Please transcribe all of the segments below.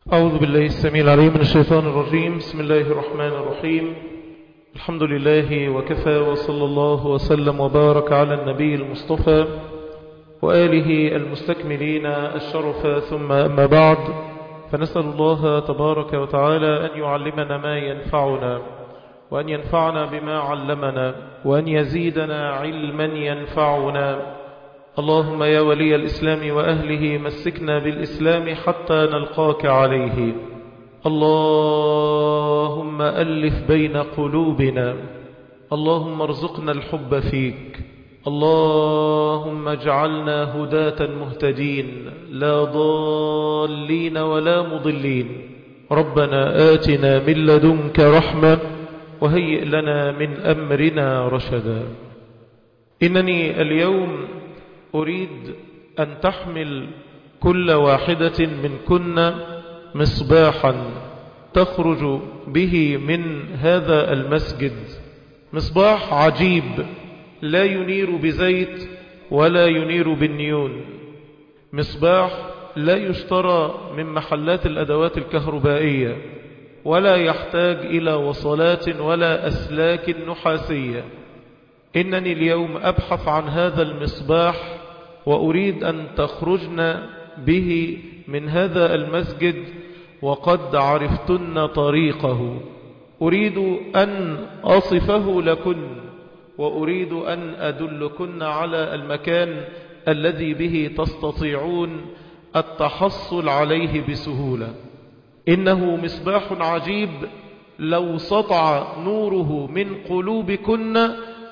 أعوذ بالله السميع العليم من الشيطان الرجيم بسم الله الرحمن الرحيم الحمد لله وكفى وصلى الله وسلم وبارك على النبي المصطفى وآله المستكملين الشرف ثم أما بعد فنسأل الله تبارك وتعالى أن يعلمنا ما ينفعنا وأن ينفعنا بما علمنا وأن يزيدنا علما ينفعنا اللهم يا ولي الإسلام وأهله مسكنا بالإسلام حتى نلقاك عليه اللهم ألف بين قلوبنا اللهم ارزقنا الحب فيك اللهم اجعلنا هداة مهتدين لا ضالين ولا مضلين ربنا آتنا من لدنك رحمة وهيئ لنا من أمرنا رشدا إنني اليوم أريد أن تحمل كل واحدة من كنا مصباحا تخرج به من هذا المسجد مصباح عجيب لا ينير بزيت ولا ينير بالنيون مصباح لا يشترى من محلات الأدوات الكهربائية ولا يحتاج إلى وصلات ولا أسلاك نحاسية إنني اليوم أبحث عن هذا المصباح وأريد أن تخرجن به من هذا المسجد وقد عرفتن طريقه أريد أن أصفه لكن وأريد أن أدلكن على المكان الذي به تستطيعون التحصل عليه بسهولة إنه مصباح عجيب لو سطع نوره من قلوبكن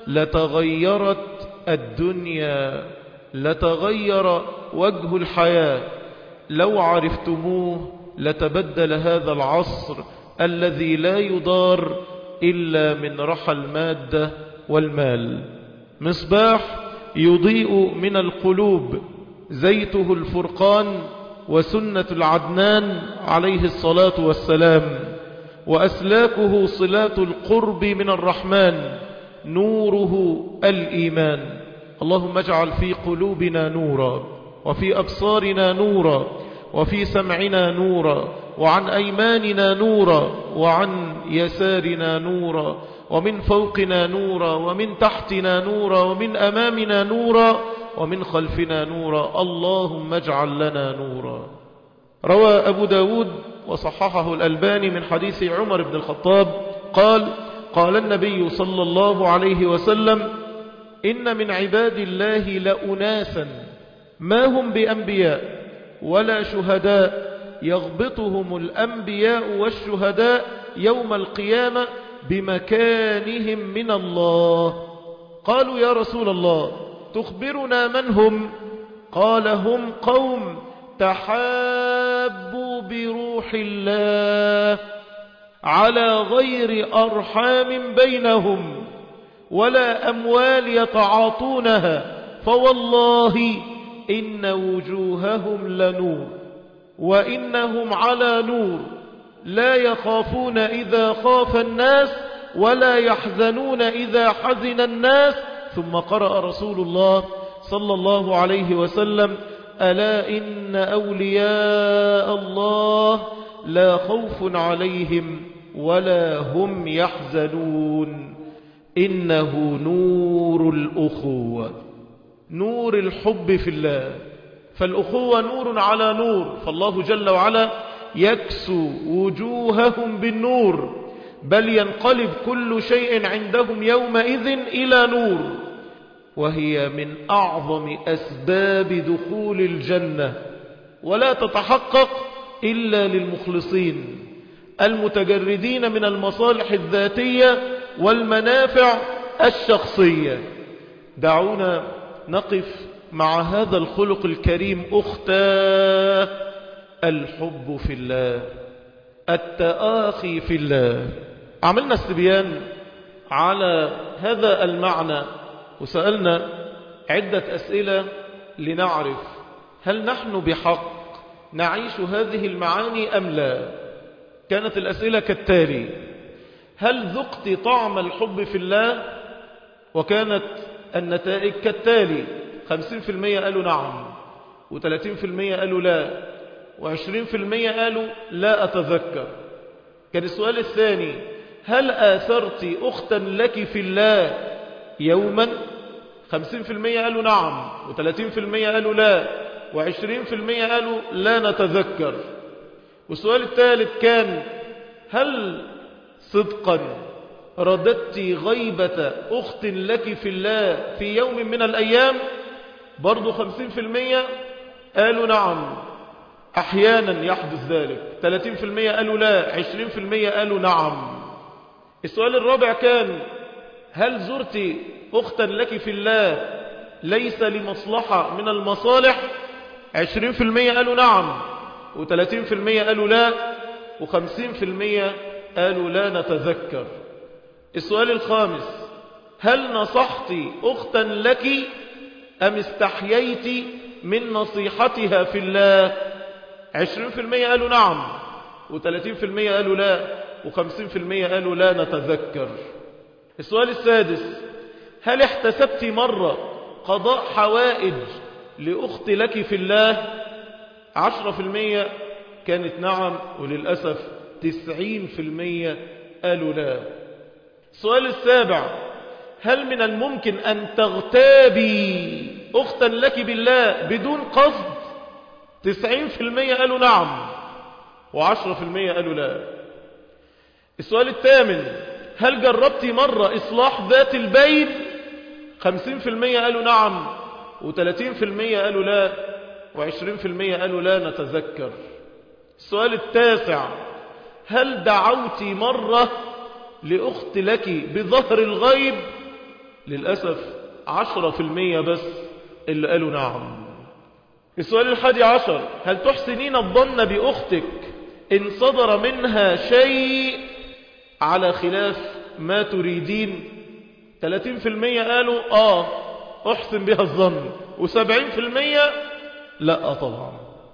لتغيرت الدنيا لتغير وجه الحياة لو عرفتموه لتبدل هذا العصر الذي لا يدار إلا من رحى المادة والمال مصباح يضيء من القلوب زيته الفرقان وسنة العدنان عليه الصلاة والسلام وأسلاكه صلات القرب من الرحمن نوره الإيمان اللهم اجعل في قلوبنا نورا وفي أبصارنا نورا وفي سمعنا نورا وعن أيماننا نورا وعن يسارنا نورا ومن فوقنا نورا ومن تحتنا نورا ومن أمامنا نورا ومن خلفنا نورا اللهم اجعل لنا نورا روى أبو داود وصححه الألباني من حديث عمر بن الخطاب قال قال النبي صلى الله عليه وسلم إن من عباد الله لأناسا ما هم بأنبياء ولا شهداء يغبطهم الأنبياء والشهداء يوم القيامة بمكانهم من الله قالوا يا رسول الله تخبرنا من هم قال هم قوم تحابوا بروح الله على غير أرحام بينهم ولا أموال يتعاطونها فوالله إن وجوههم لنور وإنهم على نور لا يخافون إذا خاف الناس ولا يحزنون إذا حزن الناس ثم قرأ رسول الله صلى الله عليه وسلم ألا إن أولياء الله لا خوف عليهم ولا هم يحزنون إنه نور الأخوة نور الحب في الله فالأخوة نور على نور فالله جل وعلا يكسو وجوههم بالنور بل ينقلب كل شيء عندهم يومئذ إلى نور وهي من أعظم أسباب دخول الجنة ولا تتحقق إلا للمخلصين المتجردين من المصالح الذاتية والمنافع الشخصية دعونا نقف مع هذا الخلق الكريم أختا الحب في الله التآخي في الله عملنا استبيان على هذا المعنى وسألنا عدة أسئلة لنعرف هل نحن بحق نعيش هذه المعاني أم لا كانت الأسئلة كالتالي هل ذقت طعم الحب في الله وكانت النتائج كالتالي خمسين في المية قالوا نعم وثلاثين في المية قالوا لا وعشرين في المية قالوا لا أتذكر كان السؤال الثاني هل آثرت أختا لك في الله يوما خمسين في المية قالوا نعم وثلاثين في المية قالوا لا وعشرين في المية قالوا لا نتذكر والسؤال الثالث كان هل صدقا رددت غيبة أخت لك في الله في يوم من الأيام برضو خمسين في المية قالوا نعم أحيانا يحدث ذلك ثلاثين في المية قالوا لا عشرين في المية قالوا نعم السؤال الرابع كان هل زرت أختا لك في الله ليس لمصلحة من المصالح عشرين في المية قالوا نعم وثلاثين في المية قالوا لا وخمسين في المية قالوا لا نتذكر السؤال الخامس هل نصحت أختا لك أم استحييت من نصيحتها في الله عشرين في المية قالوا نعم وثلاثين في المية قالوا لا وخمسين في المية قالوا لا نتذكر السؤال السادس هل احتسبت مرة قضاء حوائج لأخت لك في الله عشرة في المية كانت نعم وللأسف تسعين في المية قالوا لا السؤال السابع هل من الممكن أن تغتابي أختا لك بالله بدون قصد تسعين في المية قالوا نعم وعشرة في المية قالوا لا السؤال الثامن هل جربت مرة إصلاح ذات البين خمسين في المية قالوا نعم وثلاثين في المية قالوا لا وعشرين في المية قالوا لا نتذكر السؤال التاسع هل دعوت مرة لأخت لك بظهر الغيب للأسف عشرة في المية بس اللي قالوا نعم السؤال الحادي عشر هل تحسنين الظن بأختك إن صدر منها شيء على خلاف ما تريدين 30% قالوا آه أحسن بها الظن و70% لا طبعا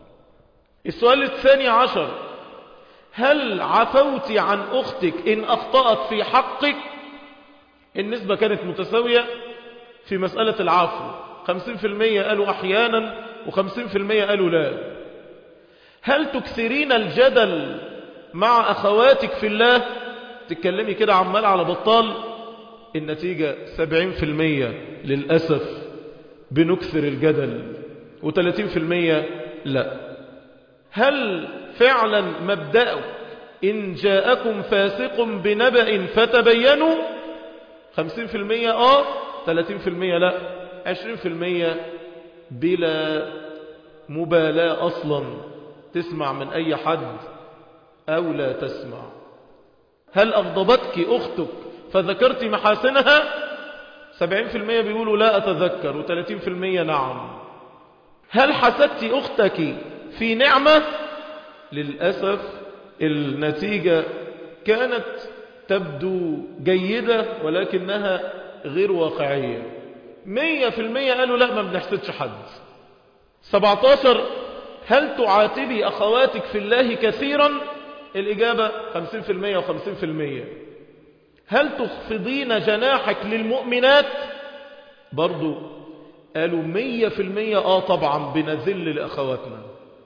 السؤال الثاني عشر هل عفوت عن أختك إن أخطأت في حقك النسبة كانت متساوية في مسألة العفو 50% قالوا أحيانا و50% قالوا لا هل تكثرين الجدل مع أخواتك في الله تتكلمي كده عمال على بطال النتيجة 70% للأسف بنكثر الجدل و30% لا هل فعلا مبدأك إن جاءكم فاسق بنبأ فتبينوا 50% آه 30% لا 20% بلا مبالاة أصلا تسمع من أي حد أو لا تسمع هل أغضبتك أختك فذكرت محاسنها 70% بيقولوا لا أتذكر و30% نعم هل حسدت أختك في نعمة للأسف النتيجة كانت تبدو جيدة ولكنها غير واقعية مية في المية قالوا لا ما بنحسدش حد سبعتاشر هل تعاتبي أخواتك في الله كثيرا الإجابة خمسين في المية وخمسين في المية هل تخفضين جناحك للمؤمنات برضو قالوا مية في المية آه طبعا بنذل لأخواتنا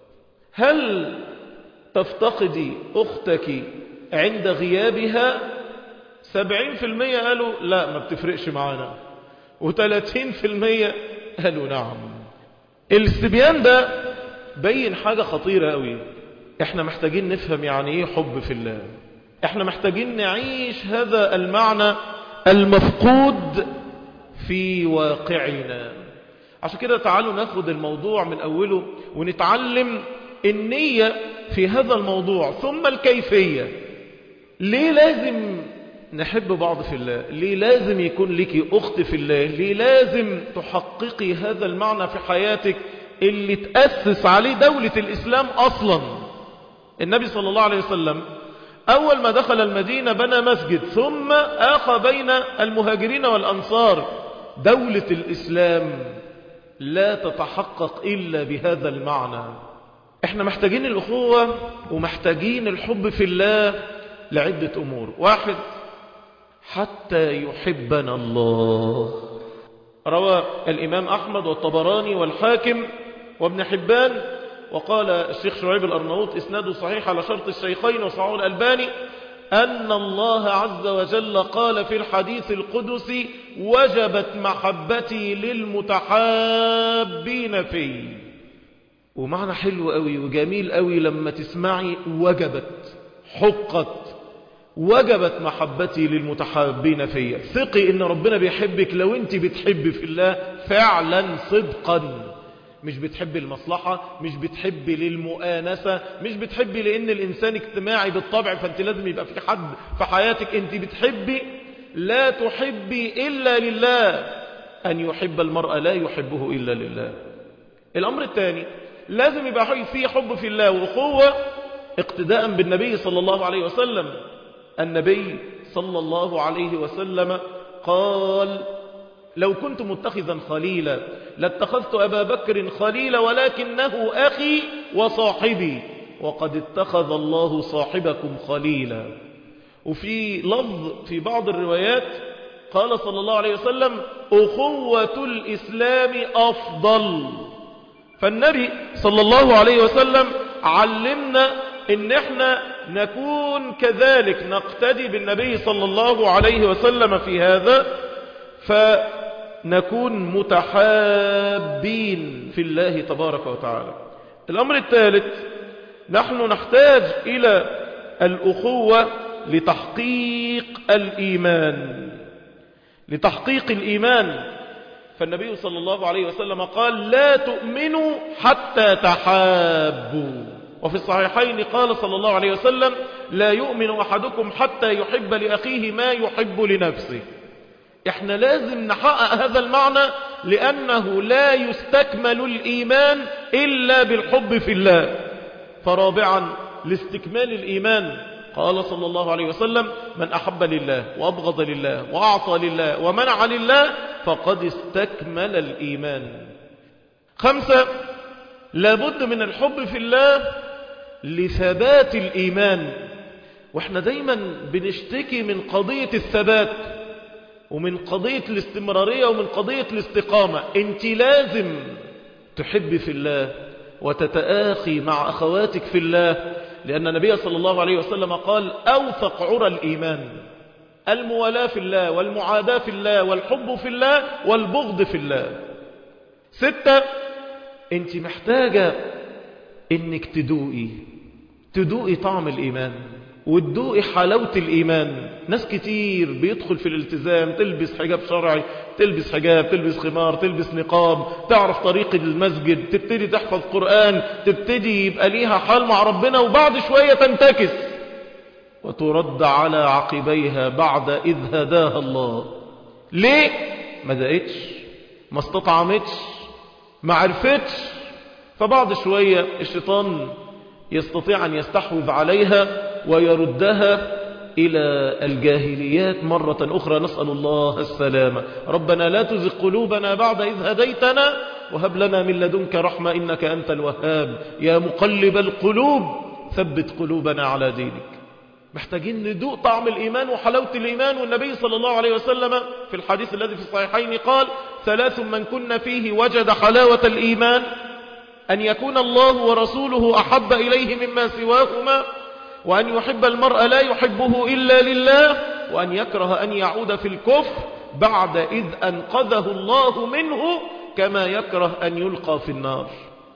هل تفتقدي أختك عند غيابها سبعين في المية قالوا لا ما بتفرقش معانا وثلاثين في المية قالوا نعم الاستبيان ده بين حاجة خطيرة قوي احنا محتاجين نفهم يعني ايه حب في الله احنا محتاجين نعيش هذا المعنى المفقود في واقعنا عشان كده تعالوا ناخد الموضوع من أوله ونتعلم النية في هذا الموضوع ثم الكيفية ليه لازم نحب بعض في الله ليه لازم يكون لك أخت في الله ليه لازم تحققي هذا المعنى في حياتك اللي تأسس عليه دولة الإسلام أصلا النبي صلى الله عليه وسلم أول ما دخل المدينة بنى مسجد ثم آخى بين المهاجرين والأنصار دولة الإسلام لا تتحقق إلا بهذا المعنى احنا محتاجين الأخوة ومحتاجين الحب في الله لعدة أمور واحد حتى يحبنا الله روى الإمام أحمد والطبراني والحاكم وابن حبان وقال الشيخ شعيب الأرناؤوط إسناده صحيح على شرط الشيخين وصححه الألباني أن الله عز وجل قال في الحديث القدسي وجبت محبتي للمتحابين في ومعنى حلو قوي وجميل قوي لما تسمعي وجبت حقت وجبت محبتي للمتحابين في ثقي ان ربنا بيحبك لو انت بتحب في الله فعلا صدقا مش بتحبي المصلحة مش بتحبي للمؤانسة مش بتحبي لأن الإنسان اجتماعي بالطبع فأنت لازم يبقى في حد في حياتك أنت بتحبي لا تحبي إلا لله أن يحب المرأة لا يحبه إلا لله الأمر الثاني لازم يبقى في حب في الله وأخوة اقتداء بالنبي صلى الله عليه وسلم النبي صلى الله عليه وسلم قال لو كنت متخذا خليلا لاتخذت أبا بكر خليلا ولكنه أخي وصاحبي وقد اتخذ الله صاحبكم خليلا وفي لفظ في بعض الروايات قال صلى الله عليه وسلم أخوة الإسلام أفضل فالنبي صلى الله عليه وسلم علمنا ان احنا نكون كذلك نقتدي بالنبي صلى الله عليه وسلم في هذا فنكون متحابين في الله تبارك وتعالى الأمر الثالث نحن نحتاج إلى الأخوة لتحقيق الإيمان لتحقيق الإيمان فالنبي صلى الله عليه وسلم قال لا تؤمنوا حتى تحابوا وفي الصحيحين قال صلى الله عليه وسلم لا يؤمن أحدكم حتى يحب لأخيه ما يحب لنفسه احنا لازم نحقق هذا المعنى لأنه لا يستكمل الإيمان إلا بالحب في الله فرابعا لاستكمال الإيمان قال صلى الله عليه وسلم من أحب لله وأبغض لله وأعطى لله ومنع لله فقد استكمل الإيمان خمسة لابد من الحب في الله لثبات الإيمان واحنا دايما بنشتكي من قضية الثبات ومن قضية الاستمرارية ومن قضية الاستقامة انت لازم تحب في الله وتتآخي مع أخواتك في الله لأن النبي صلى الله عليه وسلم قال أوثق عرى الإيمان الموالاة في الله والمعاداة في الله والحب في الله والبغض في الله ستة انت محتاجة انك تدوقي تدوقي طعم الإيمان وتدوقي حلاوة الإيمان ناس كتير بيدخل في الالتزام تلبس حجاب شرعي تلبس حجاب تلبس خمار تلبس نقاب تعرف طريق المسجد تبتدي تحفظ قرآن تبتدي يبقى ليها حال مع ربنا وبعد شوية تنتكس وترد على عقبيها بعد إذ هداها الله ليه؟ ما دقتش ما استطعمتش ما عرفتش فبعد شوية الشيطان يستطيع أن يستحوذ عليها ويردها إلى الجاهليات مرة أخرى نسأل الله السلامة ربنا لا تزغ قلوبنا بعد إذ هديتنا وهب لنا من لدنك رحمة إنك أنت الوهاب يا مقلب القلوب ثبت قلوبنا على دينك محتاجين ندوق طعم الإيمان وحلاوة الإيمان والنبي صلى الله عليه وسلم في الحديث الذي في الصحيحين قال ثلاث من كن فيه وجد حلاوة الإيمان أن يكون الله ورسوله أحب إليه مما سواهما وأن يحب المرء لا يحبه إلا لله وأن يكره أن يعود في الكفر بعد إذ أنقذه الله منه كما يكره أن يلقى في النار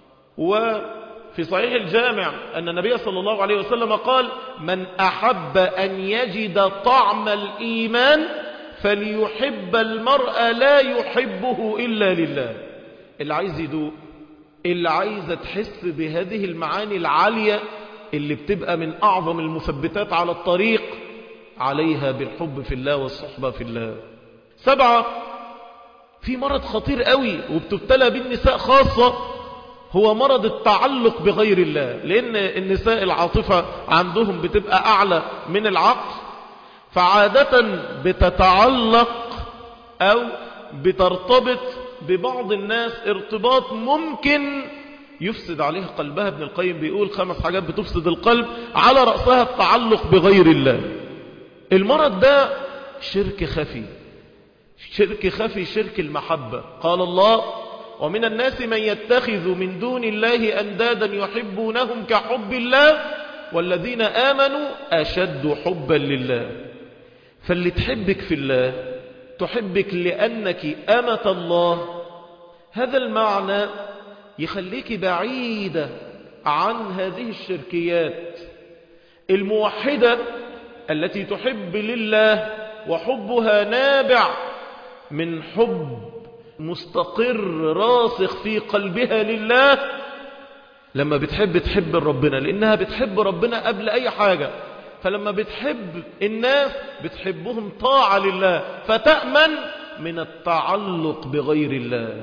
وفي صحيح الجامع أن النبي صلى الله عليه وسلم قال من أحب أن يجد طعم الإيمان فليحب المرء لا يحبه إلا لله اللي عايز يدوق اللي عايزة تحس بهذه المعاني العالية اللي بتبقى من أعظم المثبتات على الطريق عليها بالحب في الله والصحبة في الله سبعة في مرض خطير قوي وبتبتلى بالنساء خاصة هو مرض التعلق بغير الله لأن النساء العاطفة عندهم بتبقى أعلى من العقل فعادة بتتعلق أو بترتبط ببعض الناس ارتباط ممكن يفسد عليها قلبها ابن القيم بيقول خمس حاجات بتفسد القلب على رأسها التعلق بغير الله المرض ده شرك خفي شرك خفي شرك المحبة قال الله ومن الناس من يتخذ من دون الله أندادا يحبونهم كحب الله والذين آمنوا أشد حبا لله فاللي تحبك في الله تحبك لأنك أمة الله هذا المعنى يخليك بعيدة عن هذه الشركيات الموحدة التي تحب لله وحبها نابع من حب مستقر راسخ في قلبها لله لما بتحب تحب ربنا لأنها بتحب ربنا قبل أي حاجة فلما بتحب الناس بتحبهم طاعة لله فتأمن من التعلق بغير الله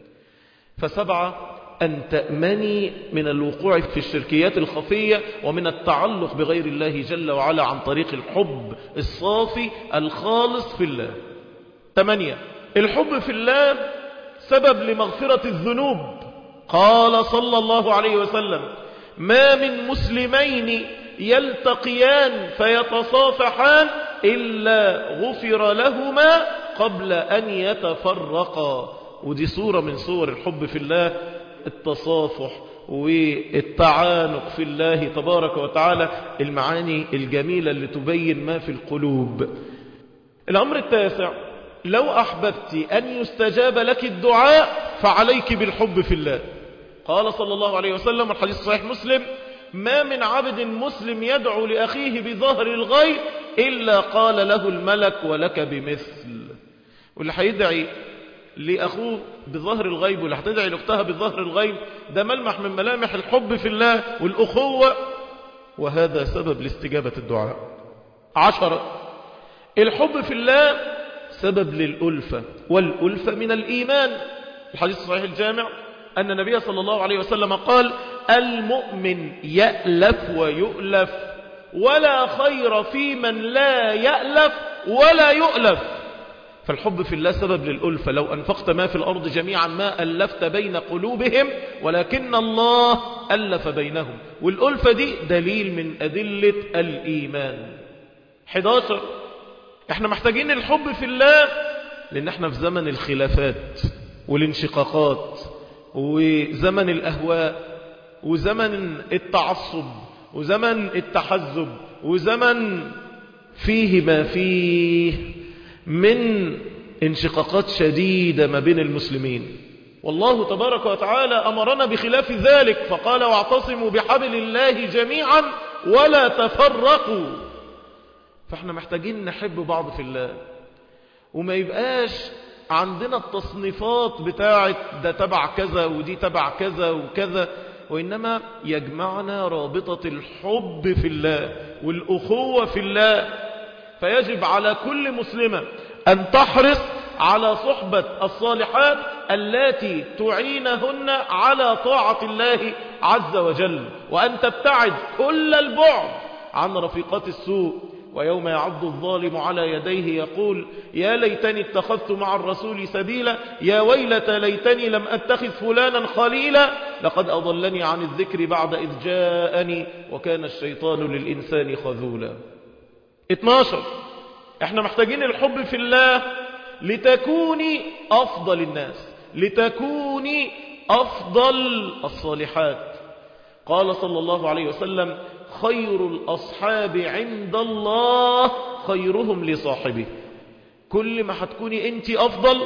فسبعة أن تأمني من الوقوع في الشركيات الخفية ومن التعلق بغير الله جل وعلا عن طريق الحب الصافي الخالص في الله ثمانية الحب في الله سبب لمغفرة الذنوب قال صلى الله عليه وسلم ما من مسلمين يلتقيان فيتصافحان إلا غفر لهما قبل أن يتفرقا ودي صورة من صور الحب في الله التصافح والتعانق في الله تبارك وتعالى المعاني الجميلة اللي تبين ما في القلوب الأمر التاسع لو أحببت أن يستجاب لك الدعاء فعليك بالحب في الله قال صلى الله عليه وسلم الحديث صحيح مسلم ما من عبد مسلم يدعو لأخيه بظهر الغيب إلا قال له الملك ولك بمثل واللي هيدعي لأخوه بظهر الغيب واللي هتدعي لأختها بظهر الغيب ده ملمح من ملامح الحب في الله والأخوة وهذا سبب لاستجابة الدعاء عشرة الحب في الله سبب للألفة والألفة من الإيمان الحديث الصحيح الجامع أن النبي صلى الله عليه وسلم قال المؤمن يألف ويؤلف ولا خير في من لا يألف ولا يؤلف فالحب في الله سبب للألفة لو أنفقت ما في الأرض جميعا ما ألفت بين قلوبهم ولكن الله ألف بينهم والألفة دي دليل من أدلة الإيمان 11 احنا محتاجين الحب في الله لأن احنا في زمن الخلافات والانشقاقات وزمن الأهواء وزمن التعصب وزمن التحزب وزمن فيه ما فيه من انشقاقات شديدة ما بين المسلمين والله تبارك وتعالى أمرنا بخلاف ذلك فقال واعتصموا بحبل الله جميعا ولا تفرقوا فاحنا محتاجين نحب بعض في الله وما يبقاش عندنا التصنيفات بتاعت ده تبع كذا ودي تبع كذا وكذا وإنما يجمعنا رابطة الحب في الله والأخوة في الله فيجب على كل مسلمة أن تحرص على صحبة الصالحات التي تعينهن على طاعة الله عز وجل وأن تبتعد كل البعد عن رفيقات السوء ويوم يعض الظالم على يديه يقول يا ليتني اتخذت مع الرسول سبيلا يا ويلة ليتني لم أتخذ فلانا خليلا لقد أضلني عن الذكر بعد إذ جاءني وكان الشيطان للإنسان خذولا 12 احنا محتاجين الحب في الله لتكوني أفضل الناس لتكوني أفضل الصالحات قال صلى الله عليه وسلم خير الأصحاب عند الله خيرهم لصاحبه كل ما هتكوني انت أفضل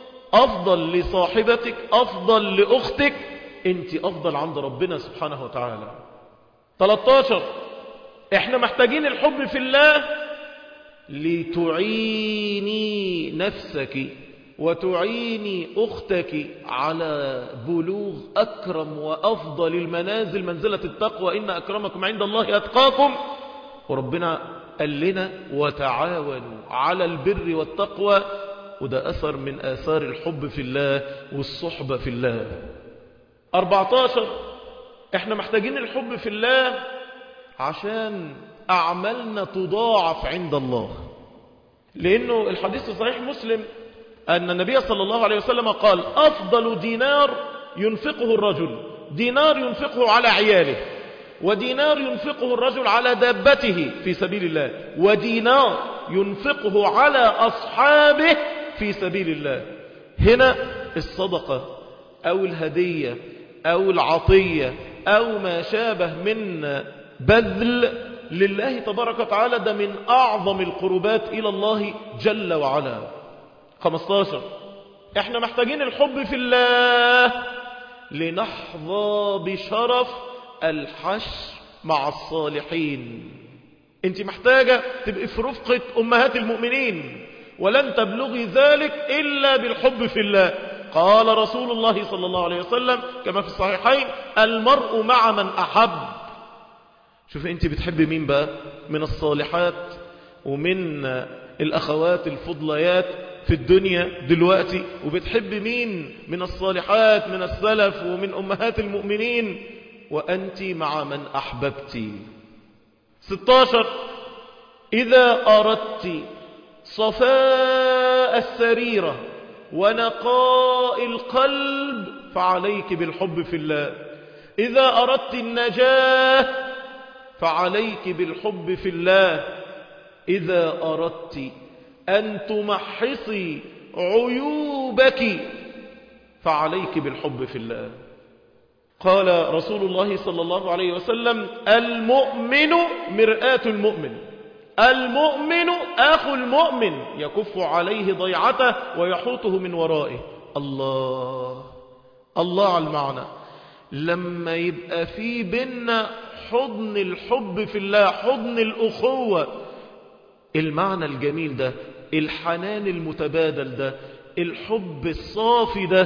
أفضل لصاحبتك أفضل لأختك انت أفضل عند ربنا سبحانه وتعالى 13 احنا محتاجين الحب في الله لتعيني نفسك وتعيني أختك على بلوغ أكرم وأفضل المنازل منزلة التقوى إن أكرمكم عند الله أتقاكم وربنا قال لنا وتعاونوا على البر والتقوى وده أثر من آثار الحب في الله والصحبة في الله 14 احنا محتاجين الحب في الله عشان أعمالنا تضاعف عند الله لأنه الحديث صحيح مسلم أن النبي صلى الله عليه وسلم قال أفضل دينار ينفقه الرجل دينار ينفقه على عياله ودينار ينفقه الرجل على دابته في سبيل الله ودينار ينفقه على أصحابه في سبيل الله هنا الصدقة أو الهدية أو العطية أو ما شابه من بذل لله تبارك وتعالى ده من أعظم القربات إلى الله جل وعلا 15 احنا محتاجين الحب في الله لنحظى بشرف الحشر مع الصالحين انت محتاجة تبقي في رفقة أمهات المؤمنين ولن تبلغي ذلك إلا بالحب في الله قال رسول الله صلى الله عليه وسلم كما في الصحيحين المرء مع من أحب شوف انت بتحب مين بقى من الصالحات ومن الأخوات الفضليات في الدنيا دلوقتي وبتحب مين من الصالحات من السلف ومن أمهات المؤمنين وأنت مع من أحببت 16 إذا أردت صفاء السريرة ونقاء القلب فعليك بالحب في الله إذا أردت النجاة فعليك بالحب في الله إذا أردت أن تمحصي عيوبك فعليك بالحب في الله قال رسول الله صلى الله عليه وسلم المؤمن مرآة المؤمن المؤمن أخو المؤمن يكف عليه ضيعته ويحوطه من ورائه الله الله على المعنى لما يبقى في بينا حضن الحب في الله حضن الأخوة المعنى الجميل ده الحنان المتبادل ده الحب الصافي ده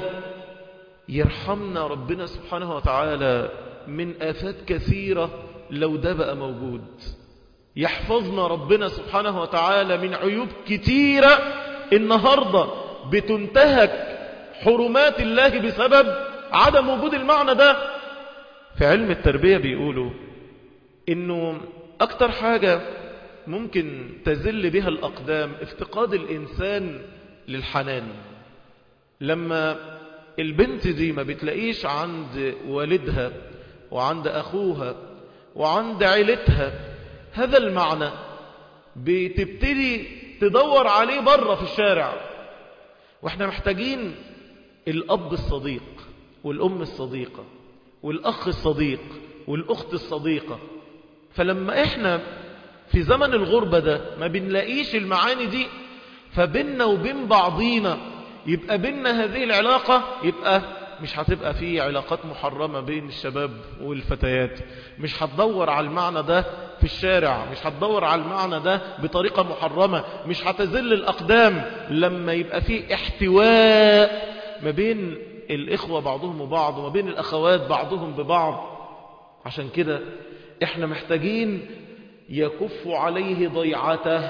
يرحمنا ربنا سبحانه وتعالى من آفات كثيرة لو ده بقى موجود يحفظنا ربنا سبحانه وتعالى من عيوب كتيرة النهاردة بتنتهك حرمات الله بسبب عدم وجود المعنى ده في علم التربية بيقولوا انه اكتر حاجة ممكن تزل بها الاقدام افتقاد الانسان للحنان لما البنت دي ما بتلاقيش عند والدها وعند اخوها وعند عيلتها هذا المعنى بتبتدي تدور عليه بره في الشارع واحنا محتاجين الاب الصديق والام الصديقة والاخ الصديق والاخت الصديقة فلما احنا في زمن الغربة ده ما بنلاقيش المعاني دي فبيننا وبين بعضينا يبقى بيننا هذه العلاقة يبقى مش هتبقى في علاقات محرمة بين الشباب والفتيات مش هتدور على المعنى ده في الشارع مش هتدور على المعنى ده بطريقة محرمة مش هتزل الأقدام لما يبقى في احتواء ما بين الإخوة بعضهم وبعض وما بين الأخوات بعضهم ببعض عشان كده احنا محتاجين يكف عليه ضيعته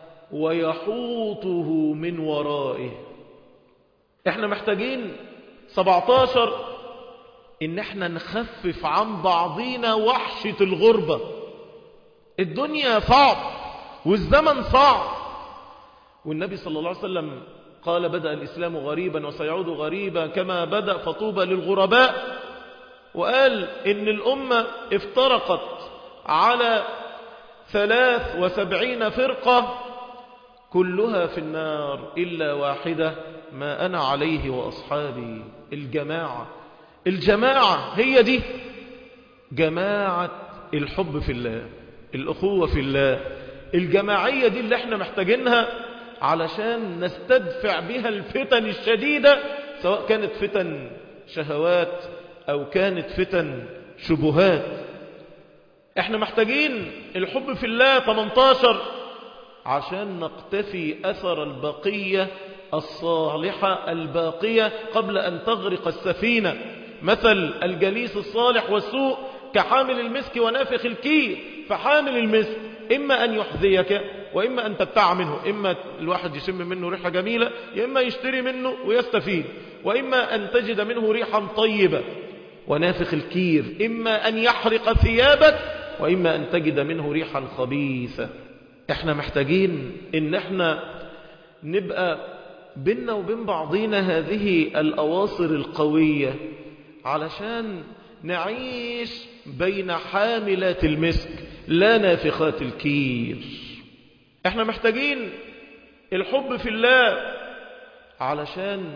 ويحوطه من ورائه احنا محتاجين 17 ان احنا نخفف عن بعضينا وحشة الغربة الدنيا صعب والزمن صعب والنبي صلى الله عليه وسلم قال بدأ الإسلام غريبا وسيعود غريبا كما بدأ فطوبى للغرباء وقال إن الأمة افترقت على ثلاث وسبعين فرقة كلها في النار إلا واحدة ما أنا عليه وأصحابي الجماعة الجماعة هي دي جماعة الحب في الله الأخوة في الله الجماعية دي اللي احنا محتاجينها علشان نستدفع بها الفتن الشديدة سواء كانت فتن شهوات أو كانت فتن شبهات احنا محتاجين الحب في الله 18 عشان نقتفي أثر البقية الصالحة الباقية قبل أن تغرق السفينة مثل الجليس الصالح والسوء كحامل المسك ونافخ الكير فحامل المسك إما أن يحذيك وإما أن تبتع منه إما الواحد يشم منه ريحة جميلة إما يشتري منه ويستفيد وإما أن تجد منه ريحا طيبة ونافخ الكير إما أن يحرق ثيابك وإما أن تجد منه ريحا خبيثة احنا محتاجين ان احنا نبقى بيننا وبين بعضينا هذه الأواصر القوية علشان نعيش بين حاملات المسك لا نافخات الكير احنا محتاجين الحب في الله علشان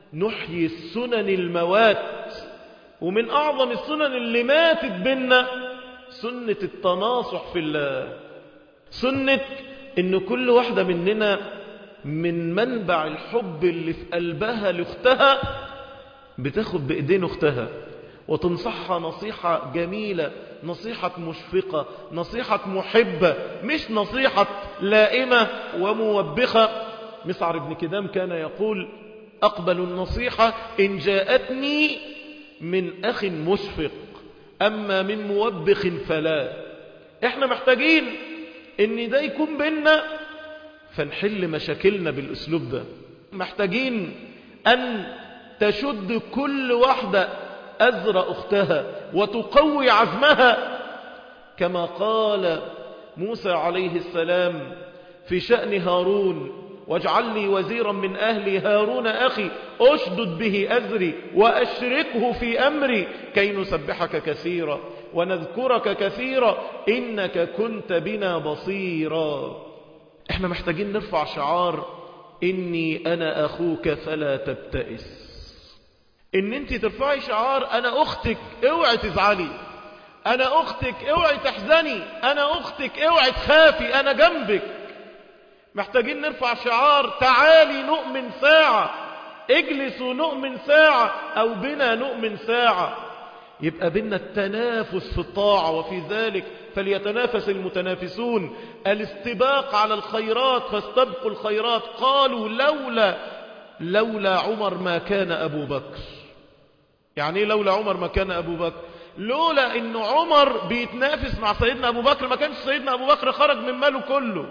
نحيي السنن الموات ومن أعظم السنن اللي ماتت بينا سنة التناصح في الله سنة إن كل واحدة مننا من منبع الحب اللي في قلبها لأختها بتاخد بإيدين أختها وتنصحها نصيحة جميلة نصيحة مشفقة نصيحة محبة مش نصيحة لائمة وموبخة مسعر بن كدام كان يقول أقبل النصيحة إن جاءتني من أخ مشفق أما من موبخ فلا إحنا محتاجين إن ده يكون بينا فنحل مشاكلنا بالأسلوب ده محتاجين أن تشد كل واحدة أزر أختها وتقوي عزمها كما قال موسى عليه السلام في شأن هارون واجعل لي وزيرا من أهلي هارون أخي أشدد به أزري وأشركه في أمري كي نسبحك كثيرا ونذكرك كثيرا إنك كنت بنا بصيرا احنا محتاجين نرفع شعار إني أنا أخوك فلا تبتئس إن أنت ترفعي شعار أنا أختك اوعي تزعلي أنا أختك اوعي تحزني أنا أختك اوعي تخافي أنا جنبك محتاجين نرفع شعار تعالي نؤمن ساعة اجلسوا نؤمن ساعة أو بنا نؤمن ساعة يبقى بنا التنافس في الطاعة وفي ذلك فليتنافس المتنافسون الاستباق على الخيرات فاستبقوا الخيرات قالوا لولا لولا عمر ما كان أبو بكر يعني ايه لولا عمر ما كان أبو بكر لولا ان عمر بيتنافس مع سيدنا أبو بكر ما كانش سيدنا أبو بكر خرج من ماله كله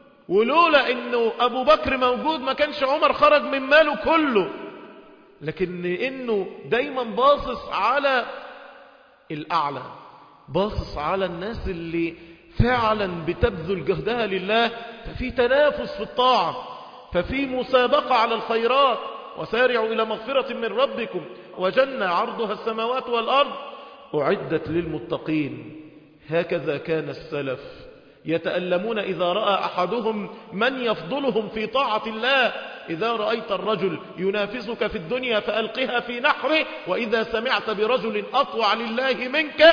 ولولا انه ابو بكر موجود ما كانش عمر خرج من ماله كله لكن انه دايما باصص على الاعلى باصص على الناس اللي فعلا بتبذل جهدها لله ففي تنافس في الطاعة ففي مسابقة على الخيرات وسارعوا إلى مغفرة من ربكم وجنة عرضها السماوات والأرض أعدت للمتقين هكذا كان السلف يتألمون إذا رأى أحدهم من يفضلهم في طاعة الله إذا رأيت الرجل ينافسك في الدنيا فألقها في نحره وإذا سمعت برجل أطوع لله منك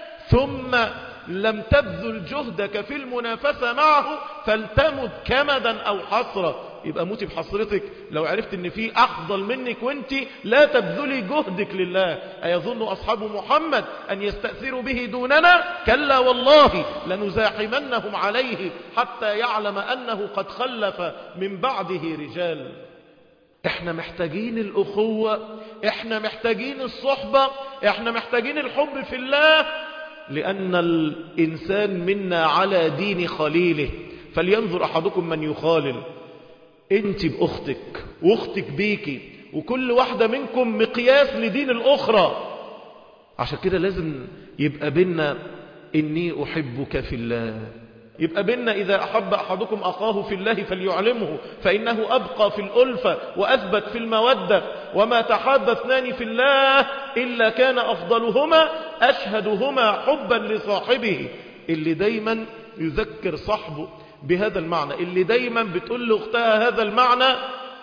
ثم لم تبذل جهدك في المنافسة معه فالتمت كمدا أو حسرة يبقى موتي بحسرتك لو عرفت ان في افضل منك وانت لا تبذلي جهدك لله ايظن اصحاب محمد ان يستأثروا به دوننا كلا والله لنزاحمنهم عليه حتى يعلم انه قد خلف من بعده رجال احنا محتاجين الاخوة احنا محتاجين الصحبة احنا محتاجين الحب في الله لان الانسان منا على دين خليله فلينظر احدكم من يخالل انت باختك واختك بيكي وكل واحدة منكم مقياس لدين الاخرى عشان كده لازم يبقى بينا اني احبك في الله يبقى بينا اذا احب احدكم اخاه في الله فليعلمه فانه ابقى في الالفة واثبت في المودة وما تحاب اثنان في الله الا كان افضلهما اشهدهما حبا لصاحبه اللي دايما يذكر صاحبه بهذا المعنى اللي دايما بتقول لأختها هذا المعنى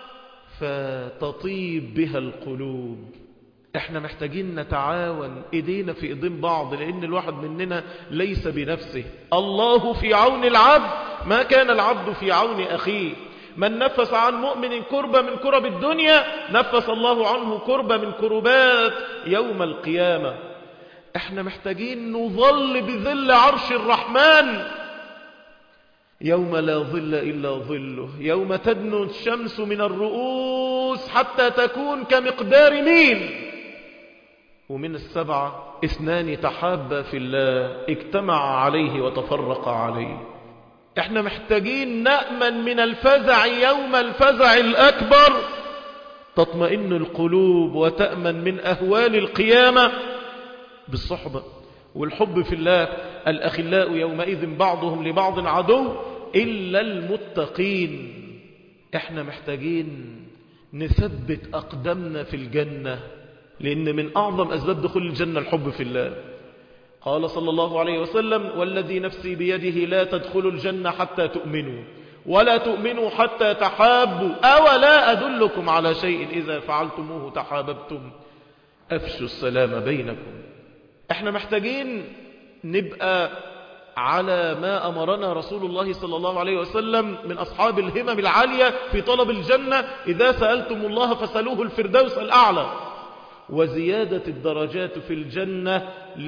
فتطيب بها القلوب احنا محتاجين نتعاون ايدينا في ايدين بعض لان الواحد مننا ليس بنفسه الله في عون العبد ما كان العبد في عون اخيه من نفس عن مؤمن كربة من كرب الدنيا نفس الله عنه كربة من كربات يوم القيامة احنا محتاجين نظل بذل عرش الرحمن يوم لا ظل إلا ظله يوم تدنو الشمس من الرؤوس حتى تكون كمقدار ميل ومن السبعة اثنان تحابا في الله اجتمع عليه وتفرق عليه احنا محتاجين نأمن من الفزع يوم الفزع الأكبر تطمئن القلوب وتأمن من أهوال القيامة بالصحبة والحب في الله الأخلاء يومئذ بعضهم لبعض عدو إلا المتقين احنا محتاجين نثبت أقدامنا في الجنة لأن من أعظم أسباب دخول الجنة الحب في الله قال صلى الله عليه وسلم والذي نفسي بيده لا تدخلوا الجنة حتى تؤمنوا ولا تؤمنوا حتى تحابوا أولا أدلكم على شيء إذا فعلتموه تحاببتم أفشوا السلام بينكم احنا محتاجين نبقى على ما أمرنا رسول الله صلى الله عليه وسلم من أصحاب الهمم العالية في طلب الجنة إذا سألتم الله فسألوه الفردوس الأعلى وزيادة الدرجات في الجنة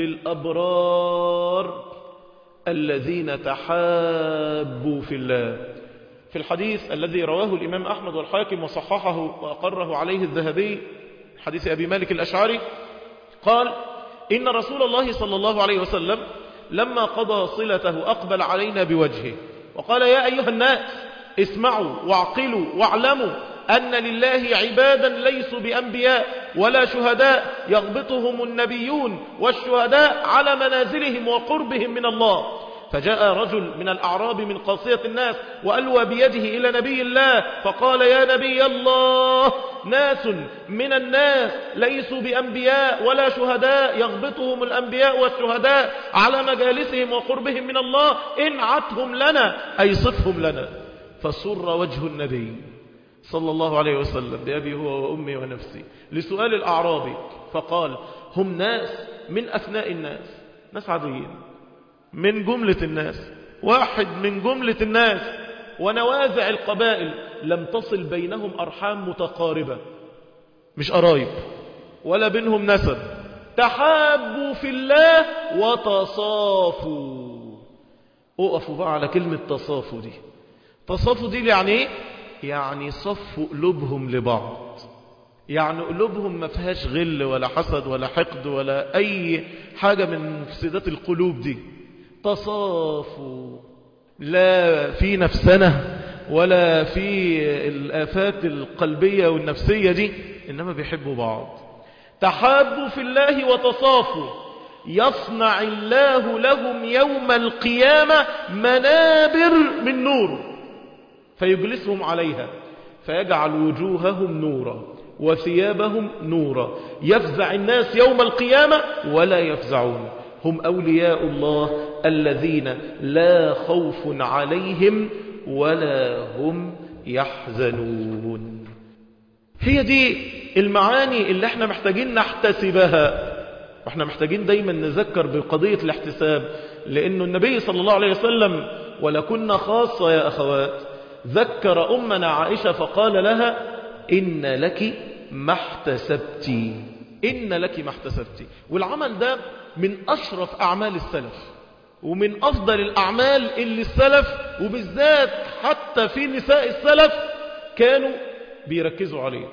للأبرار الذين تحابوا في الله في الحديث الذي رواه الإمام أحمد والحاكم وصححه وأقره عليه الذهبي حديث أبي مالك الأشعري قال إن رسول الله صلى الله عليه وسلم لما قضى صلته أقبل علينا بوجهه وقال يا أيها الناس اسمعوا واعقلوا واعلموا أن لله عبادا ليسوا بأنبياء ولا شهداء يغبطهم النبيون والشهداء على منازلهم وقربهم من الله فجاء رجل من الأعراب من قاصية الناس وألوى بيده إلى نبي الله فقال يا نبي الله ناس من الناس ليسوا بأنبياء ولا شهداء يغبطهم الأنبياء والشهداء على مجالسهم وقربهم من الله انعتهم لنا أي صفهم لنا فسر وجه النبي صلى الله عليه وسلم بأبي هو وأمي ونفسي لسؤال الأعرابي فقال هم ناس من أثناء الناس ناس عاديين من جملة الناس واحد من جملة الناس ونوازع القبائل لم تصل بينهم أرحام متقاربة مش قرايب ولا بينهم نسب تحابوا في الله وتصافوا اقفوا بقى على كلمة تصافوا دي تصافوا دي يعني ايه يعني صفوا قلوبهم لبعض يعني قلوبهم ما فيهاش غل ولا حسد ولا حقد ولا أي حاجة من مفسدات القلوب دي تصافوا لا في نفسنا ولا في الآفات القلبية والنفسية دي إنما بيحبوا بعض تحابوا في الله وتصافوا يصنع الله لهم يوم القيامة منابر من نور فيجلسهم عليها فيجعل وجوههم نورا وثيابهم نورا يفزع الناس يوم القيامة ولا يفزعون هم أولياء الله الذين لا خوف عليهم ولا هم يحزنون هي دي المعاني اللي احنا محتاجين نحتسبها واحنا محتاجين دايما نذكر بقضية الاحتساب لأنه النبي صلى الله عليه وسلم ولكن خاصة يا أخوات ذكر أمنا عائشة فقال لها إن لك ما احتسبتي إن لك ما احتسبتي والعمل ده من أشرف أعمال السلف ومن أفضل الأعمال اللي السلف وبالذات حتى في نساء السلف كانوا بيركزوا عليه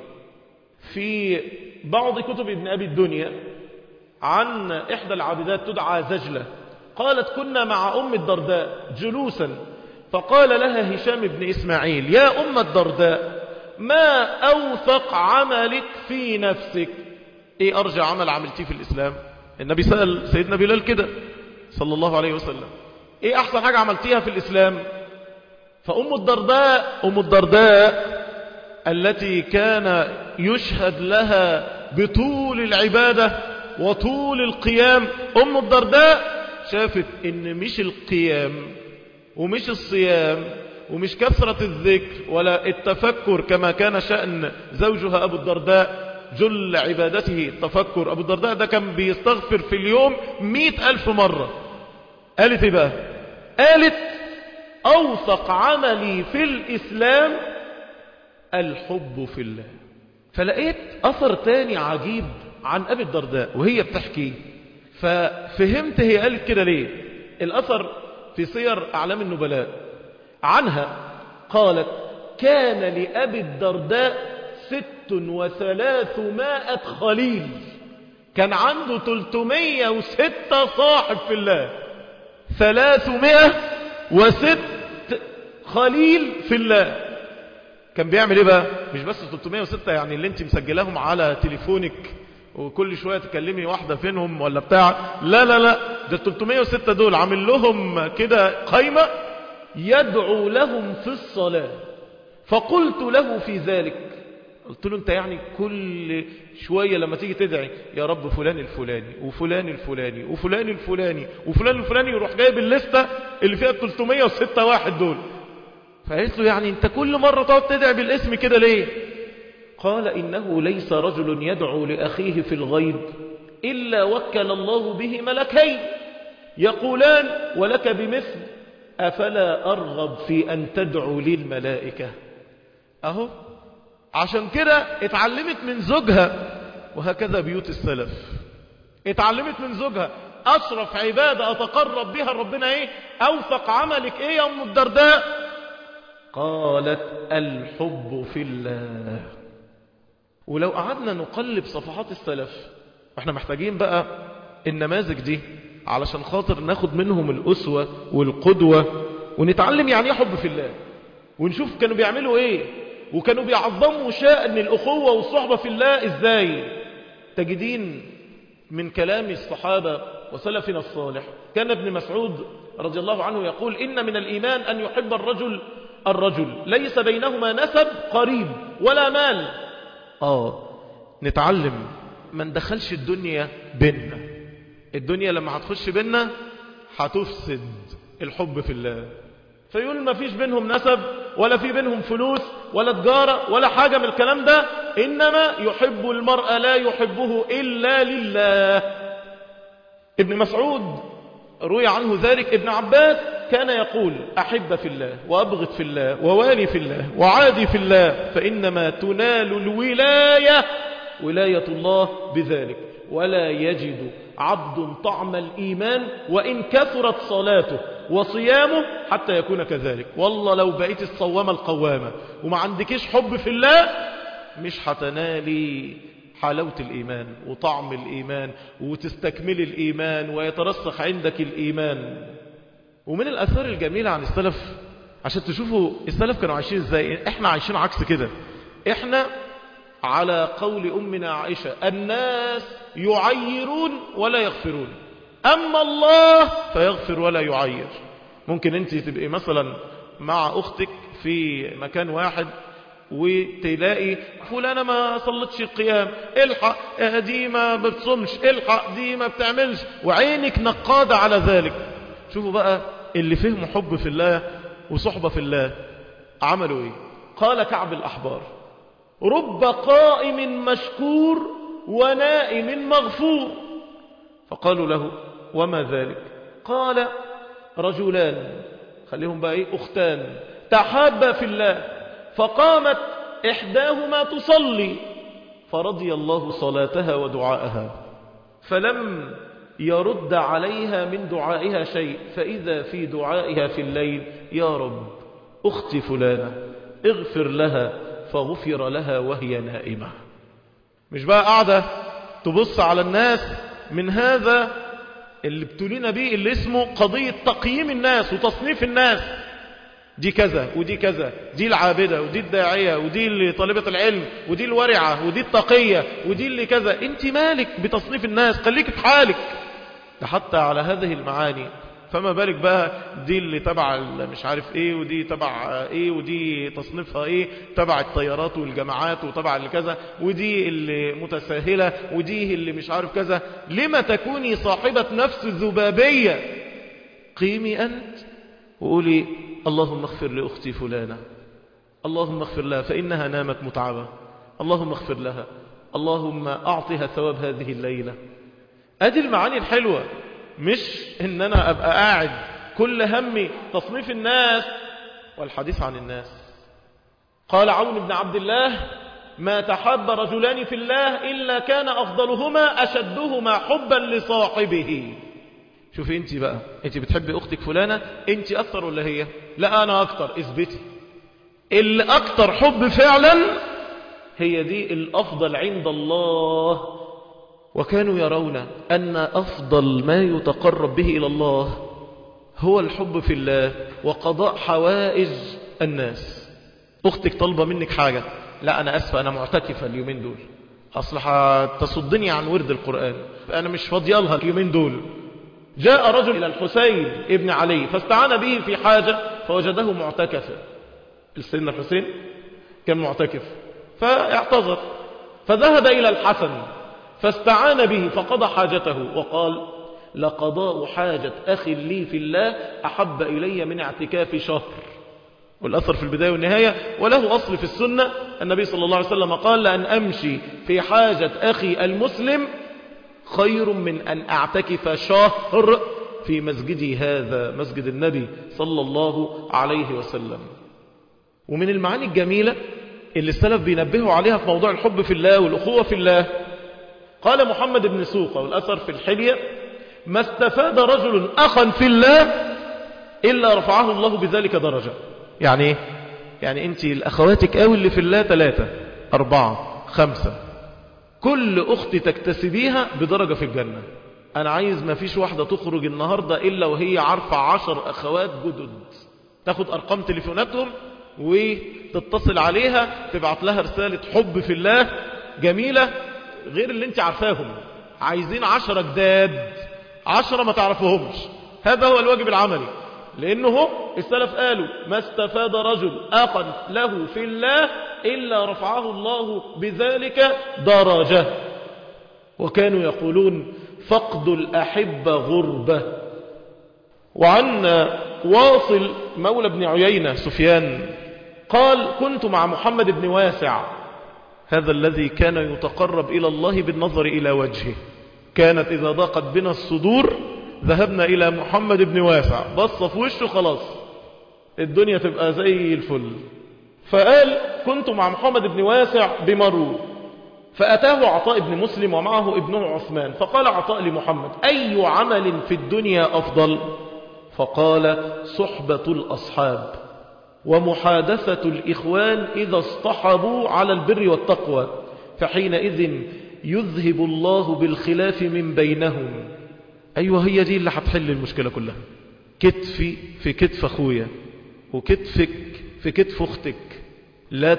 في بعض كتب ابن أبي الدنيا عن إحدى العابدات تدعى زجلة قالت كنا مع أم الدرداء جلوسا فقال لها هشام بن إسماعيل يا أم الدرداء ما أوثق عملك في نفسك إيه أرجع عمل عملتيه في الإسلام النبي سأل سيدنا بلال كده صلى الله عليه وسلم إيه أحسن حاجة عملتيها في الإسلام فأم الدرداء أم الدرداء التي كان يشهد لها بطول العبادة وطول القيام أم الدرداء شافت إن مش القيام ومش الصيام ومش كثرة الذكر ولا التفكر كما كان شأن زوجها أبو الدرداء جل عبادته التفكر أبو الدرداء ده كان بيستغفر في اليوم مئة ألف مرة قالت ايه بقى قالت أوثق عملي في الإسلام الحب في الله فلقيت أثر تاني عجيب عن أبي الدرداء وهي بتحكي ففهمت هي قالت كده ليه الأثر في سير أعلام النبلاء عنها قالت كان لأبي الدرداء ست وثلاثمائة خليل كان عنده تلتمية وستة صاحب في الله ثلاثمائة وست خليل في الله كان بيعمل ايه بقى مش بس 306 يعني اللي انت مسجلاهم على تليفونك وكل شوية تكلمي واحدة فينهم ولا بتاع لا لا لا ده 306 دول عامل لهم كده قايمة يدعو لهم في الصلاة فقلت له في ذلك قلت له انت يعني كل شوية لما تيجي تدعي يا رب فلان الفلاني وفلان الفلاني وفلان الفلاني وفلان الفلاني يروح جايب الليستة اللي فيها 306 واحد دول فقالت له يعني انت كل مرة تقعد تدعي بالاسم كده ليه قال إنه ليس رجل يدعو لأخيه في الغيب إلا وكل الله به ملكين يقولان ولك بمثل أفلا أرغب في أن تدعو لي الملائكة أهو عشان كده اتعلمت من زوجها وهكذا بيوت السلف اتعلمت من زوجها أشرف عبادة أتقرب بها ربنا إيه أوثق عملك إيه يا أم الدرداء قالت الحب في الله ولو قعدنا نقلب صفحات السلف احنا محتاجين بقى النماذج دي علشان خاطر ناخد منهم الأسوة والقدوة ونتعلم يعني ايه حب في الله ونشوف كانوا بيعملوا ايه وكانوا بيعظموا شأن الأخوة والصحبة في الله ازاي تجدين من كلام الصحابة وسلفنا الصالح كان ابن مسعود رضي الله عنه يقول إن من الإيمان أن يحب الرجل الرجل ليس بينهما نسب قريب ولا مال آه نتعلم ما ندخلش الدنيا بيننا الدنيا لما هتخش بيننا هتفسد الحب في الله فيقول ما فيش بينهم نسب ولا في بينهم فلوس ولا تجارة ولا حاجة من الكلام ده إنما يحب المرء لا يحبه إلا لله ابن مسعود روي عنه ذلك ابن عباس كان يقول أحب في الله وأبغض في الله ووالي في الله وعادي في الله فإنما تنال الولاية ولاية الله بذلك ولا يجد عبد طعم الإيمان وإن كثرت صلاته وصيامه حتى يكون كذلك والله لو بقيت الصوامة القوامة وما عندكش حب في الله مش هتنالي حلاوة الإيمان وطعم الإيمان وتستكمل الإيمان ويترسخ عندك الإيمان ومن الأثار الجميلة عن السلف عشان تشوفوا السلف كانوا عايشين ازاي احنا عايشين عكس كده احنا على قول أمنا عائشة الناس يعيرون ولا يغفرون أما الله فيغفر ولا يعير ممكن انت تبقي مثلا مع أختك في مكان واحد وتلاقي فلانة ما صلتش القيام الحق دي ما بتصمش الحق دي ما بتعملش وعينك نقادة على ذلك شوفوا بقى اللي فهموا حب في الله وصحبة في الله عملوا ايه قال كعب الأحبار رب قائم مشكور ونائم مغفور فقالوا له وما ذلك قال رجلان خليهم بقى ايه اختان تحابا في الله فقامت إحداهما تصلي فرضي الله صلاتها ودعاءها فلم يرد عليها من دعائها شيء فإذا في دعائها في الليل يا رب أختي فلانة اغفر لها فغفر لها وهي نائمة مش بقى قاعدة تبص على الناس من هذا اللي ابتلينا بيه اللي اسمه قضية تقييم الناس وتصنيف الناس دي كذا ودي كذا دي العابدة ودي الداعية ودي اللي طالبة العلم ودي الورعة ودي التقية ودي اللي كذا انت مالك بتصنيف الناس خليك في حالك ده حتى على هذه المعاني فما بالك بقى دي اللي تبع مش عارف ايه ودي تبع ايه ودي تصنيفها ايه تبع الطيارات والجماعات وتبع اللي كذا ودي اللي متساهلة ودي اللي مش عارف كذا لما تكوني صاحبة نفس ذبابية قيمي أنت وقولي اللهم اغفر لأختي فلانة اللهم اغفر لها فإنها نامت متعبة اللهم اغفر لها اللهم أعطها ثواب هذه الليلة أدي المعاني الحلوة مش إن أنا أبقى قاعد كل همي تصنيف الناس والحديث عن الناس قال عون بن عبد الله ما تحب رجلان في الله إلا كان أفضلهما أشدهما حبا لصاحبه شوفي انت بقى انت بتحبي اختك فلانة انت اكتر ولا هي لا انا اكتر اثبتي اللي اكتر حب فعلا هي دي الافضل عند الله وكانوا يرون ان افضل ما يتقرب به الى الله هو الحب في الله وقضاء حوائج الناس اختك طالبة منك حاجة لا انا اسفة انا معتكفة اليومين دول اصل هتصدني عن ورد القرآن انا مش فاضيه لها اليومين دول جاء رجل إلى الحسين ابن علي فاستعان به في حاجة فوجده معتكفا السيدنا الحسين كان معتكف فاعتذر فذهب إلى الحسن فاستعان به فقضى حاجته وقال لقضاء حاجة أخي لي في الله أحب إلي من اعتكاف شهر والأثر في البداية والنهاية وله أصل في السنة النبي صلى الله عليه وسلم قال لأن أمشي في حاجة أخي المسلم خير من أن أعتكف شهر في مسجدي هذا مسجد النبي صلى الله عليه وسلم ومن المعاني الجميلة اللي السلف بينبهوا عليها في موضوع الحب في الله والأخوة في الله قال محمد بن سوقة والأثر في الحلية ما استفاد رجل أخا في الله إلا رفعه الله بذلك درجة يعني ايه يعني انت الاخواتك قوي اللي في الله ثلاثة اربعة خمسة كل اخت تكتسبيها بدرجة في الجنة انا عايز ما فيش واحدة تخرج النهاردة الا وهي عارفة عشر اخوات جدد تاخد ارقام تليفوناتهم وتتصل عليها تبعت لها رسالة حب في الله جميلة غير اللي انت عارفاهم عايزين عشرة جداد عشرة ما تعرفهمش هذا هو الواجب العملي لأنه السلف قالوا ما استفاد رجل أخا له في الله إلا رفعه الله بذلك درجة وكانوا يقولون فقد الأحبة غربة وعن واصل مولى بن عيينة سفيان قال كنت مع محمد بن واسع هذا الذي كان يتقرب إلى الله بالنظر إلى وجهه كانت إذا ضاقت بنا الصدور ذهبنا إلى محمد بن واسع بص في وشه خلاص الدنيا تبقى زي الفل فقال كنت مع محمد بن واسع بمرو فأتاه عطاء بن مسلم ومعه ابنه عثمان فقال عطاء لمحمد أي عمل في الدنيا أفضل فقال صحبة الأصحاب ومحادثة الإخوان إذا اصطحبوا على البر والتقوى فحينئذ يذهب الله بالخلاف من بينهم أيوة هي دي اللي هتحل المشكلة كلها كتفي في كتف أخويا وكتفك في كتف أختك لا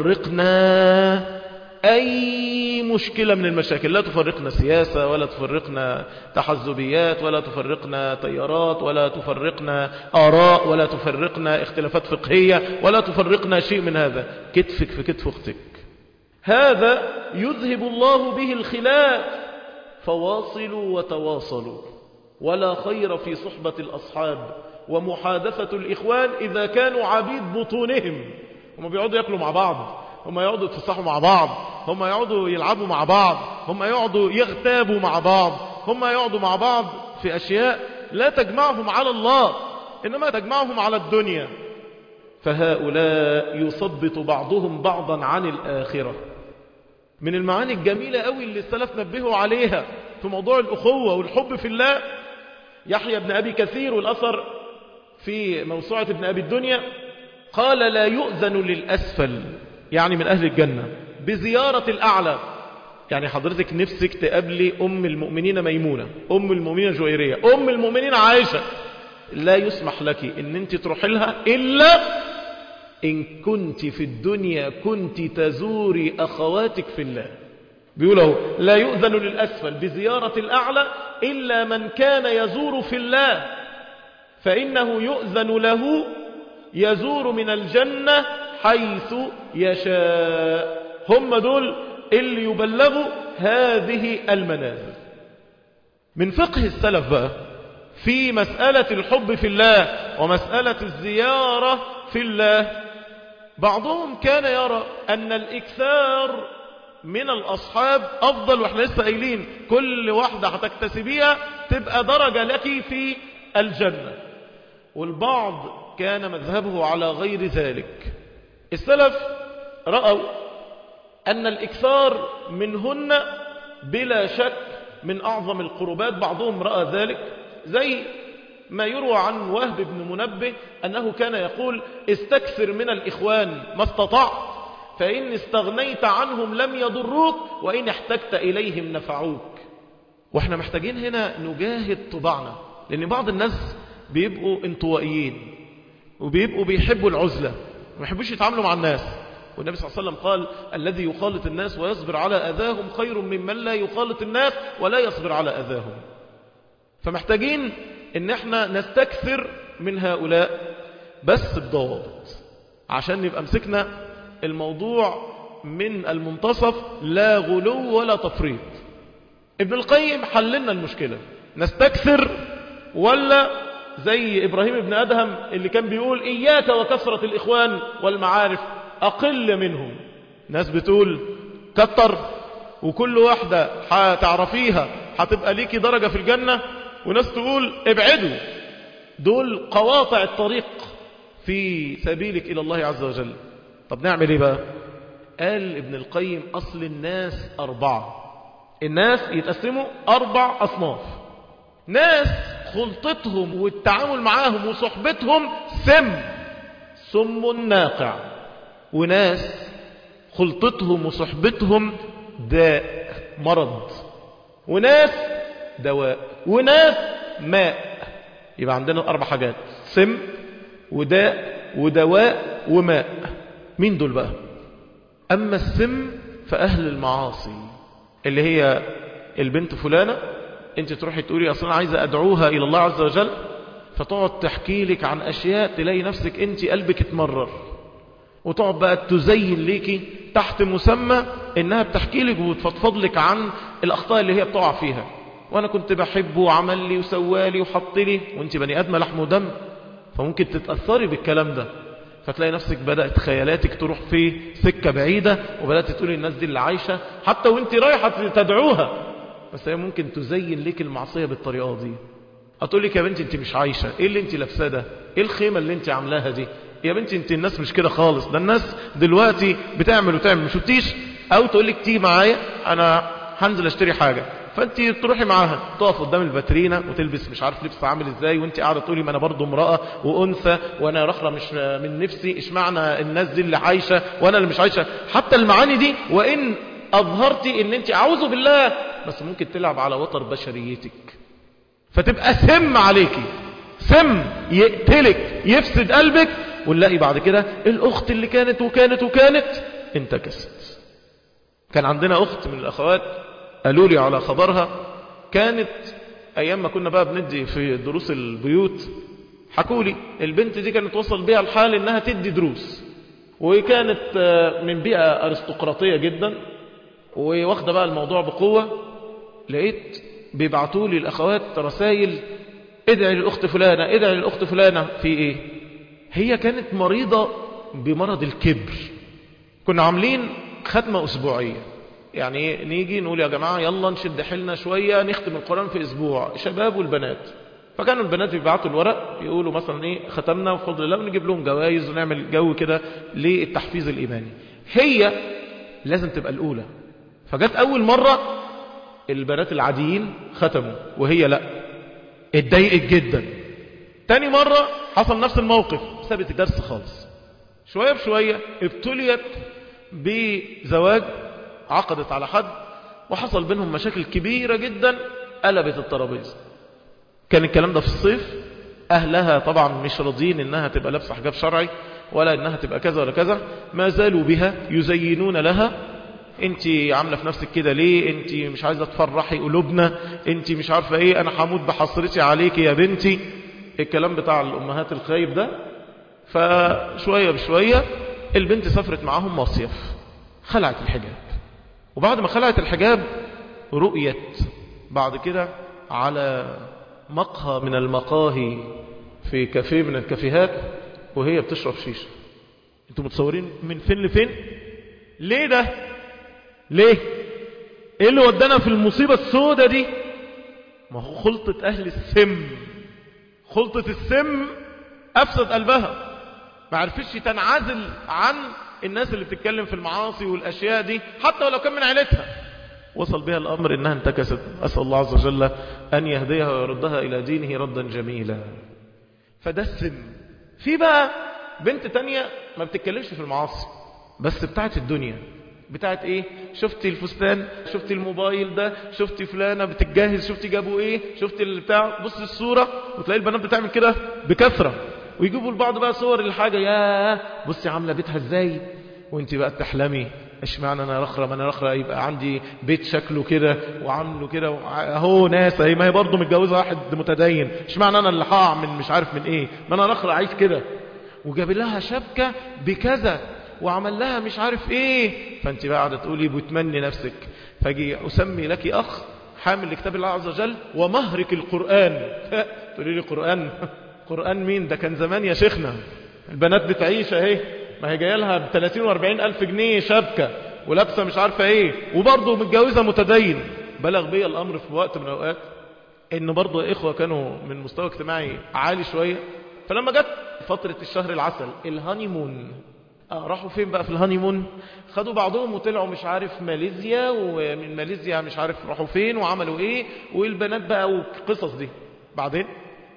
تفرقنا أي مشكلة من المشاكل لا تفرقنا سياسة ولا تفرقنا تحزبيات ولا تفرقنا تيارات ولا تفرقنا آراء ولا تفرقنا اختلافات فقهية ولا تفرقنا شيء من هذا كتفك في كتف أختك هذا يذهب الله به الخلاف فواصلوا وتواصلوا ولا خير في صحبة الأصحاب ومحادثة الإخوان إذا كانوا عبيد بطونهم هم بيقعدوا يأكلوا مع بعض هم يقعدوا يتفسحوا مع بعض هم يقعدوا يلعبوا مع بعض هم يقعدوا يغتابوا مع بعض هم يقعدوا مع بعض في أشياء لا تجمعهم على الله إنما تجمعهم على الدنيا فهؤلاء يثبط بعضهم بعضا عن الآخرة من المعاني الجميلة قوي اللي السلف نبهوا عليها في موضوع الأخوة والحب في الله يحيى بن أبي كثير والأثر في موسوعة ابن أبي الدنيا قال لا يؤذن للأسفل يعني من أهل الجنة بزيارة الأعلى يعني حضرتك نفسك تقابلي أم المؤمنين ميمونة أم المؤمنين جويرية أم المؤمنين عائشة لا يسمح لك ان انت تروح لها إلا إن كنت في الدنيا كنت تزوري أخواتك في الله بيقولوا لا يؤذن للأسفل بزيارة الأعلى إلا من كان يزور في الله فإنه يؤذن له يزور من الجنة حيث يشاء هم دول اللي يبلغوا هذه المنازل من فقه السلف بقى في مسألة الحب في الله ومسألة الزيارة في الله بعضهم كان يرى أن الإكثار من الأصحاب أفضل وإحنا لسه قايلين كل واحدة هتكتسبيها تبقى درجة لك في الجنة والبعض كان مذهبه على غير ذلك السلف رأوا أن الإكثار منهن بلا شك من أعظم القربات بعضهم رأى ذلك زي ما يروى عن وهب بن منبه أنه كان يقول استكثر من الإخوان ما استطعت فإن استغنيت عنهم لم يضروك وإن احتجت إليهم نفعوك وإحنا محتاجين هنا نجاهد طبعنا لأن بعض الناس بيبقوا انطوائيين وبيبقوا بيحبوا العزلة ما يحبوش يتعاملوا مع الناس والنبي صلى الله عليه وسلم قال الذي يخالط الناس ويصبر على أذاهم خير ممن لا يخالط الناس ولا يصبر على أذاهم فمحتاجين ان احنا نستكثر من هؤلاء بس بضوابط عشان نبقى مسكنا الموضوع من المنتصف لا غلو ولا تفريط ابن القيم حللنا المشكلة نستكثر ولا زي إبراهيم بن أدهم اللي كان بيقول إياك وكثرة الإخوان والمعارف أقل منهم ناس بتقول كتر وكل واحدة هتعرفيها هتبقى ليكي درجة في الجنة وناس تقول ابعدوا دول قواطع الطريق في سبيلك إلى الله عز وجل طب نعمل ايه بقى قال ابن القيم أصل الناس أربعة الناس يتقسموا أربع أصناف ناس خلطتهم والتعامل معاهم وصحبتهم سم سم ناقع وناس خلطتهم وصحبتهم داء مرض وناس دواء وناس ماء يبقى عندنا أربع حاجات سم وداء ودواء وماء مين دول بقى أما السم فأهل المعاصي اللي هي البنت فلانة انت تروحي تقولي اصلا عايزة ادعوها الى الله عز وجل فتقعد تحكي لك عن اشياء تلاقي نفسك انت قلبك اتمرر وتقعد بقى تزين ليكي تحت مسمى انها بتحكي لك وتفضفض لك عن الاخطاء اللي هي بتقع فيها وانا كنت بحبه وعمل لي وسوالي وحط لي وانت بني ادم لحم ودم فممكن تتاثري بالكلام ده فتلاقي نفسك بدأت خيالاتك تروح في سكة بعيدة وبدأت تقولي الناس دي اللي عايشة حتى وانت رايحة تدعوها بس هي ممكن تزين لك المعصية بالطريقة دي هتقول لك يا بنتي انت مش عايشة ايه اللي انت لابساه ده ايه الخيمة اللي انت عاملاها دي يا بنتي انت الناس مش كده خالص ده الناس دلوقتي بتعمل وتعمل مش شفتيش او تقول لك تيجي معايا انا هنزل اشتري حاجة فانت تروحي معاها تقف قدام الباترينا وتلبس مش عارف لبس عامل ازاي وانت قاعده تقولي ما انا برضه امراه وانثى وانا رخره مش من نفسي اشمعنى الناس دي اللي عايشه وانا اللي مش عايشه حتى المعاني دي وان اظهرتي ان انت اعوذ بالله بس ممكن تلعب على وتر بشريتك فتبقى سم عليكي سم يقتلك يفسد قلبك ونلاقي بعد كده الاخت اللي كانت وكانت وكانت انتكست كان عندنا اخت من الاخوات قالوا لي على خبرها كانت ايام ما كنا بقى بندي في دروس البيوت حكوا لي البنت دي كانت وصل بيها الحال انها تدي دروس وكانت من بيئة ارستقراطية جدا وواخده بقى الموضوع بقوة لقيت بيبعتوا لي الاخوات رسائل ادعي للاخت فلانة ادعي للاخت فلانة في ايه هي كانت مريضة بمرض الكبر كنا عاملين ختمة اسبوعية يعني نيجي نقول يا جماعة يلا نشد حيلنا شوية نختم القرآن في اسبوع شباب والبنات فكانوا البنات بيبعتوا الورق يقولوا مثلا ايه ختمنا وفضل الله ونجيب لهم جوائز ونعمل جو كده للتحفيز الايماني هي لازم تبقى الاولى فجت اول مرة البنات العاديين ختموا وهي لا اتضايقت جدا تاني مرة حصل نفس الموقف سابت الدرس خالص شوية بشوية ابتليت بزواج عقدت على حد وحصل بينهم مشاكل كبيرة جدا قلبت الترابيزه كان الكلام ده في الصيف أهلها طبعا مش راضين إنها تبقى لابسه حجاب شرعي ولا إنها تبقى كذا ولا كذا ما زالوا بها يزينون لها انت عاملة في نفسك كده ليه انت مش عايزة تفرحي قلوبنا انت مش عارفة ايه انا حمود بحصرتي عليك يا بنتي الكلام بتاع الامهات الخايب ده فشوية بشوية البنت سافرت معاهم مصيف خلعت الحجاب وبعد ما خلعت الحجاب رؤيت بعد كده على مقهى من المقاهي في كافيه من الكافيهات وهي بتشرب شيشة انتوا متصورين من فين لفين ليه ده ليه ايه اللي ودانا في المصيبة السودة دي ما هو خلطة اهل السم خلطة السم افسد قلبها ما عرفتش تنعزل عن الناس اللي بتتكلم في المعاصي والاشياء دي حتى ولو كان من عيلتها وصل بها الأمر إنها انتكست أسأل الله عز وجل أن يهديها ويردها إلى دينه ردا جميلا فده السم في بقى بنت تانية ما بتتكلمش في المعاصي بس بتاعت الدنيا بتاعت ايه شفتي الفستان شفتي الموبايل ده شفتي فلانة بتتجهز شفتي جابوا ايه شفتي البتاع بص الصورة وتلاقي البنات بتعمل كده بكثرة ويجيبوا لبعض بقى صور الحاجة يا بصي عاملة بيتها ازاي وانت بقى تحلمي اشمعنى انا رخرة ما انا رخرة يبقى عندي بيت شكله كده وعامله كده اهو ناس اهي ما هي برضه متجوزة واحد متدين اشمعنى انا اللي هقع من مش عارف من ايه ما انا رخرة عايز كده وجاب لها شبكة بكذا وعمل لها مش عارف ايه فانت بقى قاعده تقولي بتمني نفسك فاجي اسمي لك اخ حامل لكتاب الله عز وجل ومهرك القرآن تقولي لي قرآن قرآن مين ده كان زمان يا شيخنا البنات بتعيش اهي ما هي جايه لها ب 30 و40 الف جنيه شبكه ولابسه مش عارفه ايه وبرضه متجوزه متدين بلغ بيا الامر في وقت من الاوقات ان برضه اخوه كانوا من مستوى اجتماعي عالي شويه فلما جت فتره الشهر العسل الهانيمون آه راحوا فين بقى في الهانيمون خدوا بعضهم وطلعوا مش عارف ماليزيا ومن ماليزيا مش عارف راحوا فين وعملوا ايه والبنات بقى والقصص دي بعدين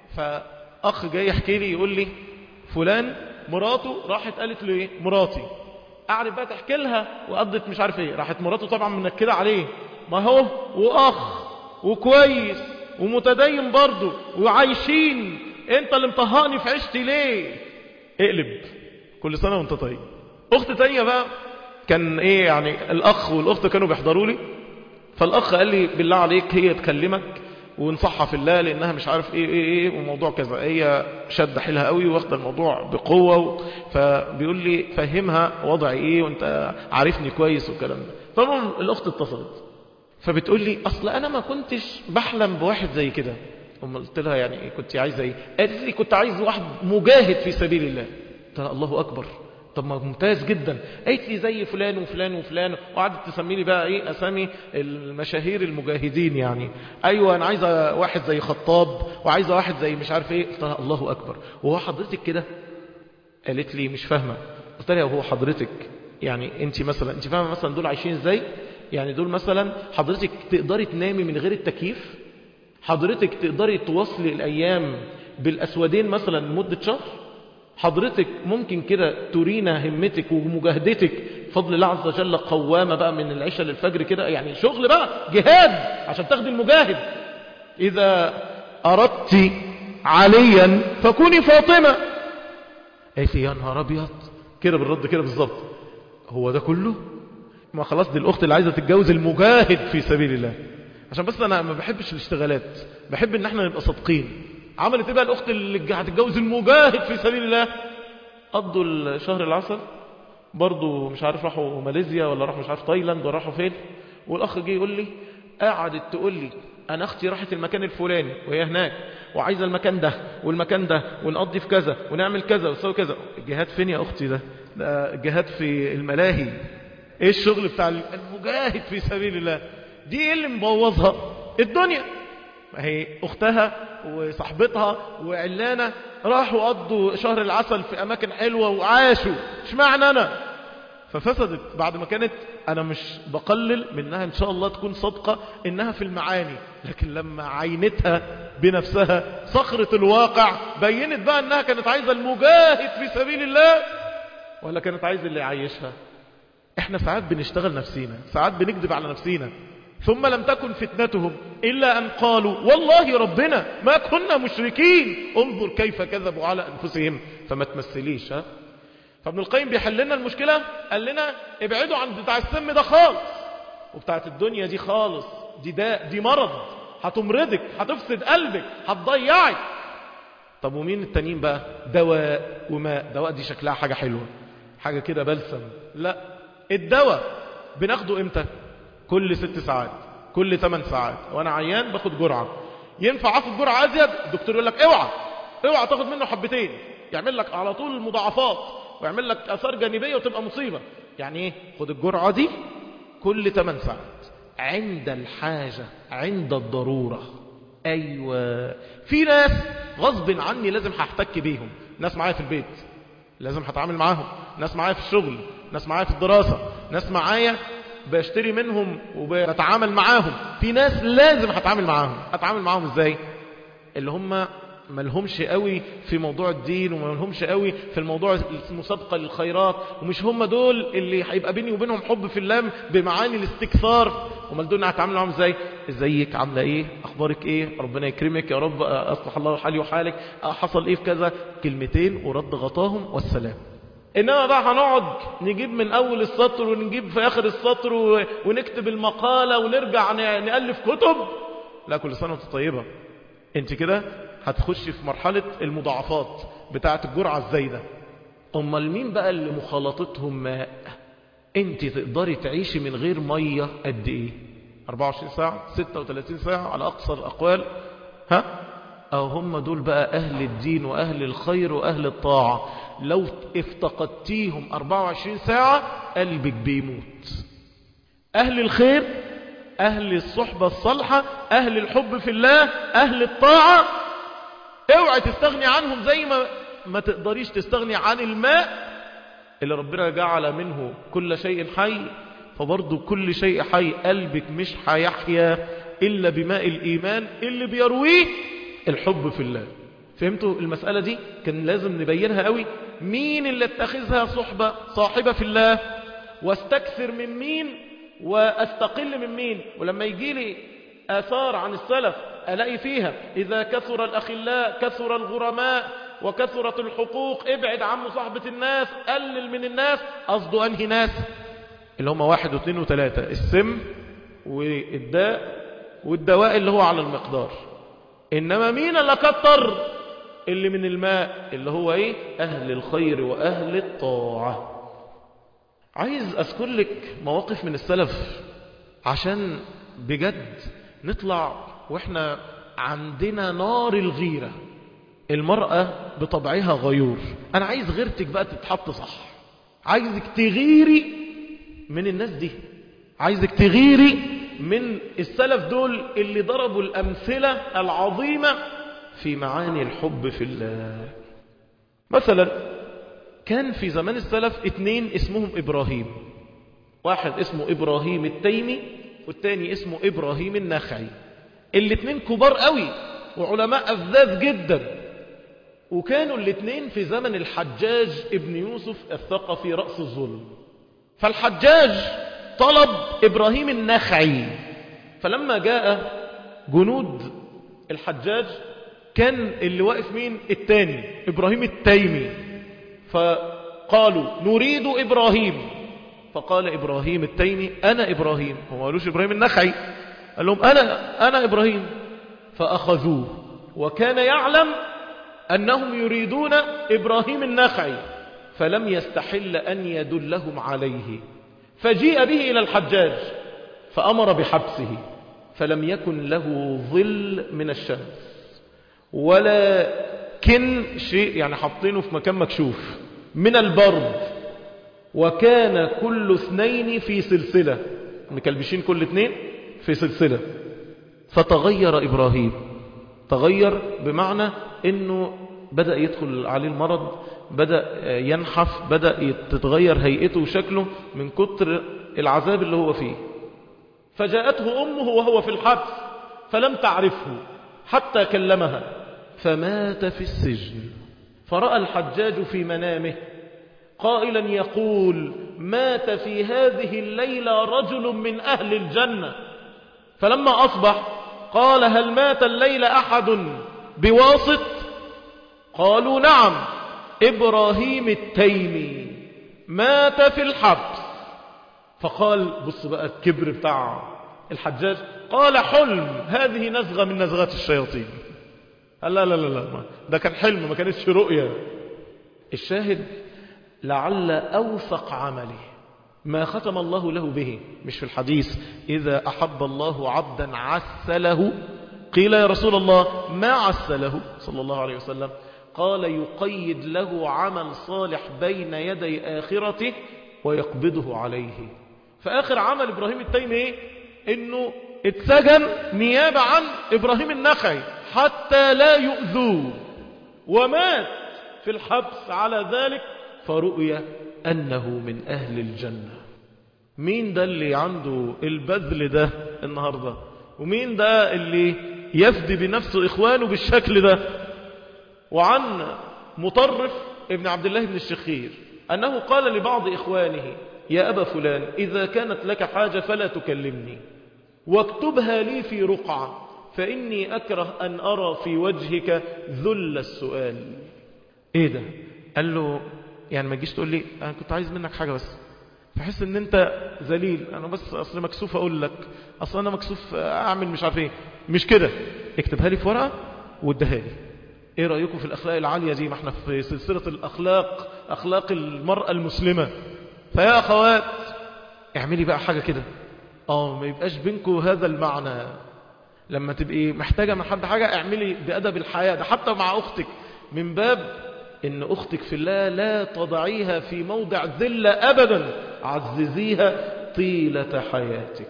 فاخ جاي يحكي لي يقول لي فلان مراته راحت قالت له ايه مراتي قعدت بقى تحكي لها وقضت مش عارف ايه راحت مراته طبعا منكده عليه ما هو واخ وكويس ومتدين برضه وعايشين انت اللي مطهقني في عيشتي ليه اقلب كل سنه وانت طيب اخت تانية بقى كان ايه يعني الاخ والاخت كانوا بيحضروا لي فالاخ قال لي بالله عليك هي تكلمك ونصحها في الله لانها مش عارف ايه ايه ايه وموضوع كذا هي شد حيلها قوي واخده الموضوع بقوه و... فبيقول لي فهمها وضعي ايه وانت عارفني كويس والكلام ده طبعا الاخت اتصلت فبتقول لي اصل انا ما كنتش بحلم بواحد زي كده ام قلت لها يعني ايه كنت عايزه ايه قالت لي كنت عايز واحد مجاهد في سبيل الله قلت لها الله اكبر طب ما ممتاز جدا قالت لي زي فلان وفلان وفلان وقعدت تسمي لي بقى ايه اسامي المشاهير المجاهدين يعني ايوه انا عايزه واحد زي خطاب وعايزه واحد زي مش عارف ايه قلت لها الله اكبر وهو حضرتك كده قالت لي مش فاهمه قلت لها هو حضرتك يعني انت مثلا انت فاهمه مثلا دول عايشين ازاي يعني دول مثلا حضرتك تقدري تنامي من غير التكييف حضرتك تقدري تواصلي الايام بالاسودين مثلا لمده شهر حضرتك ممكن كده ترينا همتك ومجاهدتك فضل الله عز وجل قوامة بقى من العشاء للفجر كده يعني شغل بقى جهاد عشان تاخدي المجاهد إذا أردت عليا فكوني فاطمة قالت لي يا نهار أبيض كده بالرد كده بالظبط هو ده كله ما خلاص دي الأخت اللي عايزة تتجوز المجاهد في سبيل الله عشان بس أنا ما بحبش الاشتغالات بحب إن احنا نبقى صادقين عملت ايه بقى الاخت اللي هتتجوز المجاهد في سبيل الله قضوا الشهر العسل برضو مش عارف راحوا ماليزيا ولا راحوا مش عارف تايلاند ولا راحوا فين والاخ جه يقول لي قعدت تقول لي انا اختي راحت المكان الفلاني وهي هناك وعايزه المكان ده والمكان ده ونقضي في كذا ونعمل كذا ونسوي كذا الجهاد فين يا اختي ده ده الجهاد في الملاهي ايه الشغل بتاع المجاهد في سبيل الله دي ايه اللي مبوظها الدنيا ما هي اختها وصاحبتها وعلانة راحوا قضوا شهر العسل في اماكن حلوة وعاشوا اشمعنى انا ففسدت بعد ما كانت انا مش بقلل منها ان شاء الله تكون صادقة انها في المعاني لكن لما عينتها بنفسها صخرة الواقع بينت بقى انها كانت عايزة المجاهد في سبيل الله ولا كانت عايزة اللي يعيشها احنا ساعات بنشتغل نفسينا ساعات بنكذب على نفسينا ثم لم تكن فتنتهم إلا أن قالوا والله ربنا ما كنا مشركين انظر كيف كذبوا على أنفسهم فما تمثليش ها فابن القيم بيحل لنا المشكلة قال لنا ابعدوا عن بتاع السم ده خالص وبتاعت الدنيا دي خالص دي داء دي مرض هتمرضك هتفسد قلبك هتضيعك طب ومين التانيين بقى دواء وماء دواء دي شكلها حاجة حلوة حاجة كده بلسم لا الدواء بناخده امتى كل ست ساعات كل ثمان ساعات وانا عيان باخد جرعة ينفع اخد جرعة ازيد الدكتور يقول لك اوعى اوعى تاخد منه حبتين يعمل لك على طول مضاعفات ويعمل لك اثار جانبية وتبقى مصيبة يعني ايه خد الجرعة دي كل 8 ساعات عند الحاجة عند الضرورة ايوه في ناس غصب عني لازم هحتك بيهم ناس معايا في البيت لازم هتعامل معاهم ناس معايا في الشغل ناس معايا في الدراسة ناس معايا بشتري منهم وبتعامل معاهم في ناس لازم هتعامل معاهم هتعامل معاهم ازاي اللي هم ملهمش قوي في موضوع الدين وملهمش قوي في الموضوع المسابقة للخيرات ومش هم دول اللي هيبقى بيني وبينهم حب في الله بمعاني الاستكثار امال دول هتعامل معاهم ازاي ازيك عامله ايه اخبارك ايه ربنا يكرمك يا رب اصلح الله حالي وحالك حصل ايه في كذا كلمتين ورد غطاهم والسلام انما بقى هنقعد نجيب من اول السطر ونجيب في اخر السطر ونكتب المقالة ونرجع نألف كتب لا كل سنة وانت طيبة انت كده هتخش في مرحلة المضاعفات بتاعة الجرعة الزايدة امال مين بقى اللي مخالطتهم ماء انت تقدري تعيشي من غير مية قد ايه 24 ساعة 36 ساعة على اقصى الاقوال ها أو هم دول بقى أهل الدين وأهل الخير وأهل الطاعة لو افتقدتيهم 24 ساعة قلبك بيموت أهل الخير أهل الصحبة الصالحة أهل الحب في الله أهل الطاعة اوعي تستغني عنهم زي ما ما تقدريش تستغني عن الماء اللي ربنا جعل منه كل شيء حي فبرضه كل شيء حي قلبك مش هيحيا إلا بماء الإيمان اللي بيرويه الحب في الله فهمتوا المسألة دي كان لازم نبينها قوي مين اللي اتخذها صحبة صاحبة في الله واستكثر من مين واستقل من مين ولما يجي لي آثار عن السلف ألاقي فيها إذا كثر الأخلاء كثر الغرماء وكثرت الحقوق ابعد عن مصاحبة الناس قلل من الناس قصده أنهي ناس اللي هم واحد واثنين وثلاثة السم والداء والدواء اللي هو على المقدار إنما مين اللي كتر اللي من الماء اللي هو إيه أهل الخير وأهل الطاعة عايز أذكر لك مواقف من السلف عشان بجد نطلع وإحنا عندنا نار الغيرة المرأة بطبعها غيور أنا عايز غيرتك بقى تتحط صح عايزك تغيري من الناس دي عايزك تغيري من السلف دول اللي ضربوا الأمثلة العظيمة في معاني الحب في الله مثلا كان في زمان السلف اتنين اسمهم إبراهيم واحد اسمه إبراهيم التيمي والتاني اسمه إبراهيم النخعي الاتنين كبار قوي وعلماء أفذاذ جدا وكانوا الاتنين في زمن الحجاج ابن يوسف الثقفي رأس الظلم فالحجاج طلب إبراهيم النخعي فلما جاء جنود الحجاج كان اللي واقف مين التاني إبراهيم التيمي فقالوا نريد إبراهيم فقال إبراهيم التيمي أنا إبراهيم هم ما قالوش إبراهيم النخعي قال لهم أنا, أنا إبراهيم فأخذوه وكان يعلم أنهم يريدون إبراهيم النخعي فلم يستحل أن يدلهم عليه فجيء به إلى الحجاج فأمر بحبسه فلم يكن له ظل من الشمس ولا كن شيء يعني حاطينه في مكان مكشوف من البرد وكان كل اثنين في سلسلة مكلبشين كل اثنين في سلسلة فتغير إبراهيم تغير بمعنى أنه بدأ يدخل عليه المرض بدأ ينحف بدأ تتغير هيئته وشكله من كتر العذاب اللي هو فيه فجاءته أمه وهو في الحبس فلم تعرفه حتى كلمها فمات في السجن فرأى الحجاج في منامه قائلا يقول مات في هذه الليلة رجل من أهل الجنة فلما أصبح قال هل مات الليلة أحد بواسط قالوا نعم إبراهيم التيمي مات في الحبس فقال بص بقى الكبر بتاع الحجاج قال حلم هذه نزغة من نزغات الشياطين قال لا لا لا لا ده كان حلم ما كانتش رؤية الشاهد لعل أوثق عمله ما ختم الله له به مش في الحديث إذا أحب الله عبدا عسله قيل يا رسول الله ما عسله صلى الله عليه وسلم قال يقيد له عمل صالح بين يدي آخرته ويقبضه عليه فآخر عمل إبراهيم التيمي إيه؟ إنه اتسجن نيابة عن إبراهيم النخعي حتى لا يؤذوه ومات في الحبس على ذلك فرؤي أنه من أهل الجنة مين ده اللي عنده البذل ده النهاردة ومين ده اللي يفدي بنفسه إخوانه بالشكل ده وعن مطرف ابن عبد الله بن الشخير أنه قال لبعض إخوانه يا أبا فلان إذا كانت لك حاجة فلا تكلمني واكتبها لي في رقعة فإني أكره أن أرى في وجهك ذل السؤال إيه ده قال له يعني ما تجيش تقول لي أنا كنت عايز منك حاجة بس تحس ان انت ذليل انا بس اصل مكسوف اقول لك اصل انا مكسوف اعمل مش عارف ايه مش كده اكتبها لي في ورقه واديها لي ايه رايكم في الاخلاق العاليه دي ما احنا في سلسله الاخلاق اخلاق المراه المسلمه فيا اخوات اعملي بقى حاجه كده اه ما يبقاش بينكم هذا المعنى لما تبقي محتاجة من حد حاجة اعملي بأدب الحياة ده حتى مع أختك من باب إن أختك في الله لا تضعيها في موضع ذلة أبدا عززيها طيلة حياتك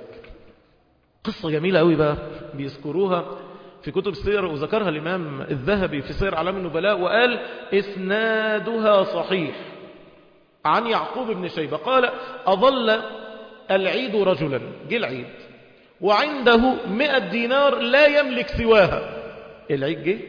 قصة جميلة قوي بقى بيذكروها في كتب السير وذكرها الإمام الذهبي في سير علام النبلاء وقال إسنادها صحيح عن يعقوب بن شيبة قال أظل العيد رجلا جه العيد وعنده مئة دينار لا يملك سواها العيد جه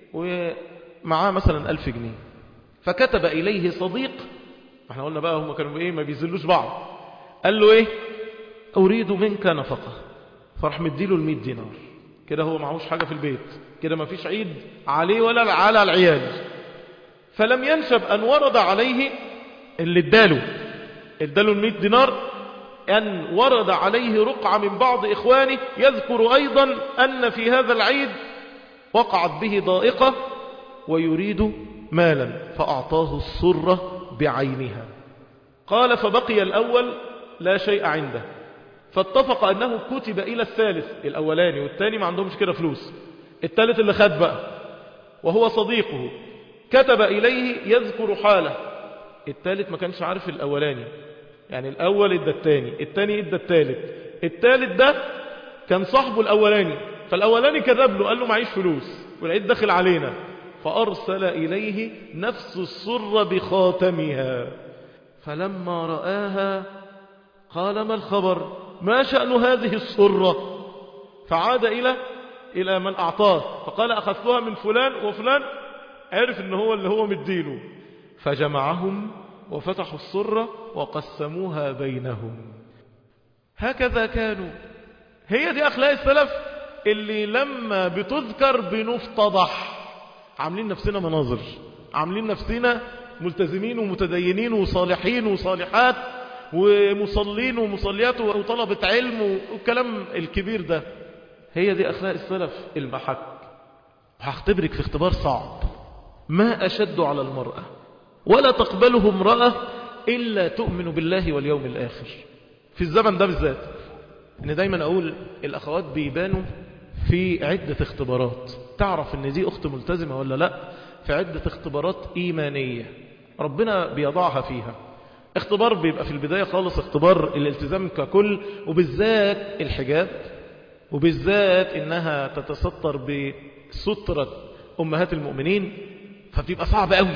ومعاه مثلا ألف جنيه فكتب إليه صديق احنا قلنا بقى هم كانوا ايه ما بيزلوش بعض قال له ايه أريد منك نفقة فراح مديله المئة دينار كده هو معهوش حاجة في البيت كده ما فيش عيد عليه ولا على العيال فلم ينشب أن ورد عليه اللي اداله اداله المئة دينار أن ورد عليه رقعة من بعض إخوانه يذكر أيضا أن في هذا العيد وقعت به ضائقة ويريد مالا فأعطاه السرة بعينها قال فبقي الأول لا شيء عنده فاتفق أنه كتب إلى الثالث الأولاني والثاني ما عندهمش كده فلوس الثالث اللي خد بقى وهو صديقه كتب إليه يذكر حاله الثالث ما كانش عارف الأولاني يعني الأول ادى الثاني الثاني ادى الثالث الثالث ده كان صاحبه الأولاني فالأولاني كذب له قال له معيش فلوس والعيد داخل علينا فأرسل إليه نفس السر بخاتمها فلما رآها قال ما الخبر ما شأن هذه السرة فعاد إلى إلى من أعطاه فقال أخذتها من فلان وفلان عرف ان هو اللي هو مدينه فجمعهم وفتحوا السرة وقسموها بينهم هكذا كانوا هي دي أخلاق السلف اللي لما بتذكر بنفتضح عاملين نفسنا مناظر عاملين نفسنا ملتزمين ومتدينين وصالحين وصالحات ومصلين ومصليات وطلبة علم والكلام الكبير ده هي دي أخلاق السلف المحك هختبرك في اختبار صعب ما أشد على المرأة ولا تقبله امرأة إلا تؤمن بالله واليوم الآخر في الزمن ده بالذات إن دايما أقول الأخوات بيبانوا في عدة اختبارات تعرف إن دي أخت ملتزمة ولا لا في عدة اختبارات إيمانية ربنا بيضعها فيها اختبار بيبقى في البداية خالص اختبار الالتزام ككل وبالذات الحجاب وبالذات إنها تتستر بسترة أمهات المؤمنين فبتبقى صعب قوي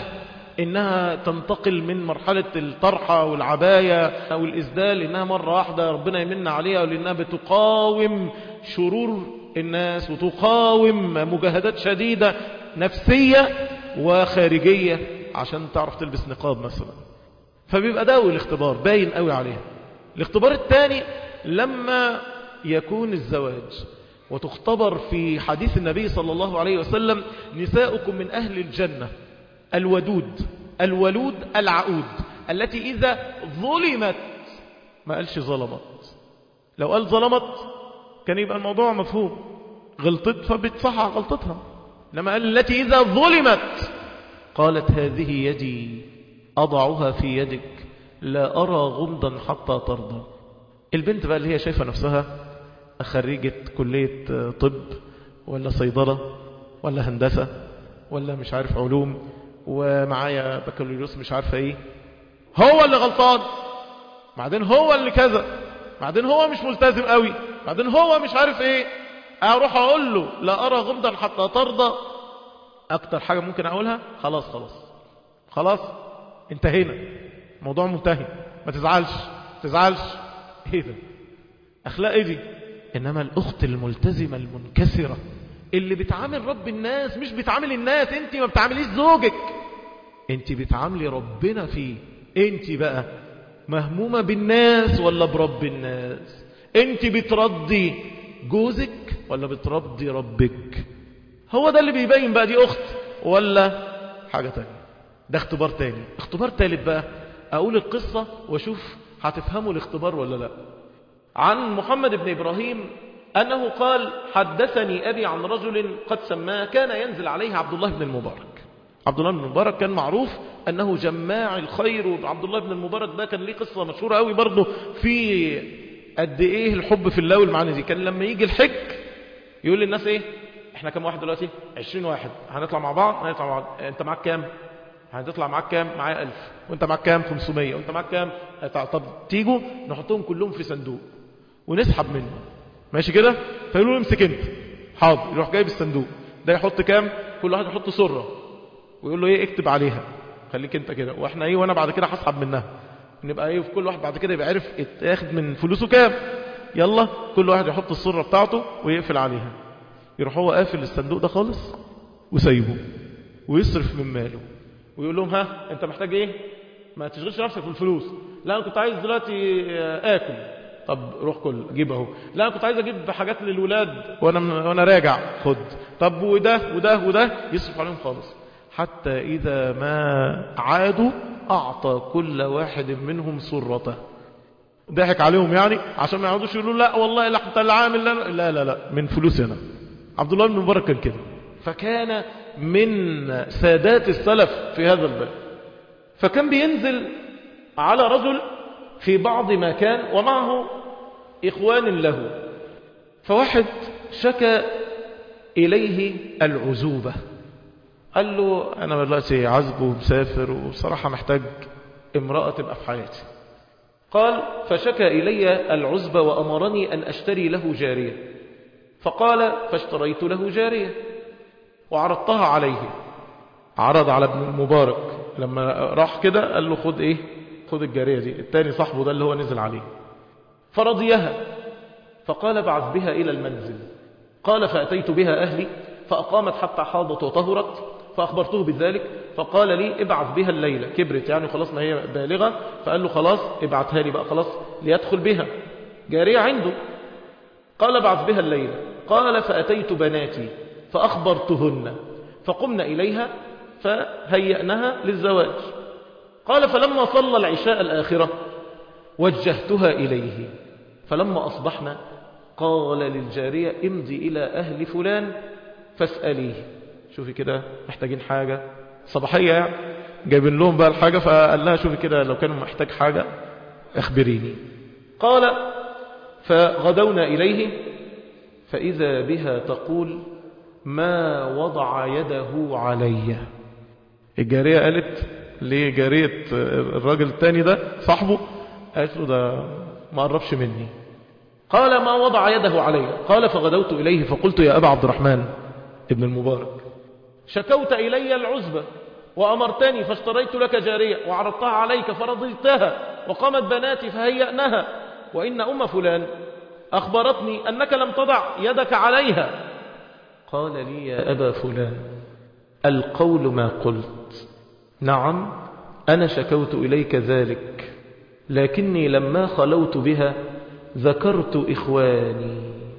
إنها تنتقل من مرحلة الطرحة والعباية أو الإسدال إنها مرة واحدة ربنا يمن عليها لأنها بتقاوم شرور الناس وتقاوم مجاهدات شديدة نفسية وخارجية عشان تعرف تلبس نقاب مثلا فبيبقى ده الاختبار باين قوي عليها الاختبار الثاني لما يكون الزواج وتختبر في حديث النبي صلى الله عليه وسلم نساؤكم من أهل الجنة الودود الولود العقود التي إذا ظلمت ما قالش ظلمت لو قال ظلمت كان يبقى الموضوع مفهوم غلطت فبتصحح غلطتها لما قال التي إذا ظلمت قالت هذه يدي أضعها في يدك لا أرى غمضا حتى ترضى البنت بقى اللي هي شايفة نفسها خريجة كلية طب ولا صيدلة ولا هندسة ولا مش عارف علوم ومعايا بكالوريوس مش عارفة ايه هو اللي غلطان بعدين هو اللي كذا بعدين هو مش ملتزم قوي بعدين هو مش عارف ايه اروح اقول له لا ارى غمضا حتى ترضى اكتر حاجة ممكن اقولها خلاص خلاص خلاص انتهينا موضوع منتهي ما تزعلش تزعلش ايه ده اخلاق ايه دي انما الاخت الملتزمة المنكسرة اللي بتعامل رب الناس مش بتعامل الناس انت ما بتعامليش زوجك انت بتعاملي ربنا فيه انت بقى مهمومة بالناس ولا برب الناس انت بترضي جوزك ولا بترضي ربك هو ده اللي بيبين بقى دي اخت ولا حاجة تانية ده اختبار تاني اختبار تالت بقى اقول القصة واشوف هتفهموا الاختبار ولا لا عن محمد بن ابراهيم أنه قال حدثني أبي عن رجل قد سماه كان ينزل عليه عبد الله بن المبارك عبد الله بن المبارك كان معروف أنه جماع الخير وعبد الله بن المبارك ده كان ليه قصة مشهورة قوي برضه في قد إيه الحب في الله والمعاني دي كان لما يجي الحج يقول للناس ايه احنا كام واحد دلوقتي 20 واحد هنطلع مع بعض هنطلع مع بعض انت معاك كام هتطلع معاك كام معايا 1000 وانت معاك كام 500 وانت معاك كام طب تيجوا نحطهم كلهم في صندوق ونسحب منه ماشي كده فيقولوا له امسك انت حاضر يروح جايب الصندوق ده يحط كام كل واحد يحط سره ويقول له ايه اكتب عليها خليك انت كده واحنا ايه وانا بعد كده هسحب منها نبقى ايه في كل واحد بعد كده يبقى عارف اتاخد من فلوسه كام يلا كل واحد يحط السره بتاعته ويقفل عليها يروح هو قافل الصندوق ده خالص وسايبه ويصرف من ماله ويقول لهم ها انت محتاج ايه ما تشغلش نفسك بالفلوس لا انا كنت عايز دلوقتي اكل طب روح كل جيب اهو لا انا كنت عايز اجيب حاجات للولاد وانا وانا راجع خد طب وده وده وده يصرف عليهم خالص حتى اذا ما عادوا اعطى كل واحد منهم سرته ضحك عليهم يعني عشان ما يقعدوش يقولوا لا والله لا انت اللي عامل لا لا لا من فلوسي انا عبد الله بن مبارك كان كده فكان من سادات السلف في هذا الباب فكان بينزل على رجل في بعض ما كان ومعه إخوان له فواحد شكى إليه العزوبة قال له أنا دلوقتي عزب ومسافر وبصراحة محتاج امرأة تبقى في حياتي قال فشكى إلي العزبة وأمرني أن أشتري له جارية فقال فاشتريت له جارية وعرضتها عليه عرض على ابن المبارك لما راح كده قال له خد ايه خد الجارية دي التاني صاحبه ده اللي هو نزل عليه فرضيها فقال بعث بها إلى المنزل قال فأتيت بها أهلي فأقامت حتى حاضت وطهرت فأخبرته بذلك فقال لي ابعث بها الليلة كبرت يعني خلاص ما هي بالغة فقال له خلاص ابعثها لي بقى خلاص ليدخل بها جارية عنده قال بعث بها الليلة قال فأتيت بناتي فأخبرتهن فقمنا إليها فهيأنها للزواج قال فلما صلى العشاء الآخرة وجهتها إليه فلما أصبحنا قال للجارية امضي إلى أهل فلان فاسأليه شوفي كده محتاجين حاجة صباحية يعني جايبين لهم بقى الحاجة فقال لها شوفي كده لو كانوا محتاج حاجة اخبريني قال فغدونا إليه فإذا بها تقول ما وضع يده علي الجارية قالت لجارية الراجل التاني ده صاحبه قالت له ده ما قربش مني قال ما وضع يده علي قال فغدوت إليه فقلت يا أبا عبد الرحمن ابن المبارك شكوت إلي العزبة وأمرتني فاشتريت لك جارية وعرضتها عليك فرضيتها وقامت بناتي فهيأنها وإن أم فلان أخبرتني أنك لم تضع يدك عليها قال لي يا أبا فلان القول ما قلت نعم أنا شكوت إليك ذلك لكني لما خلوت بها ذكرت إخواني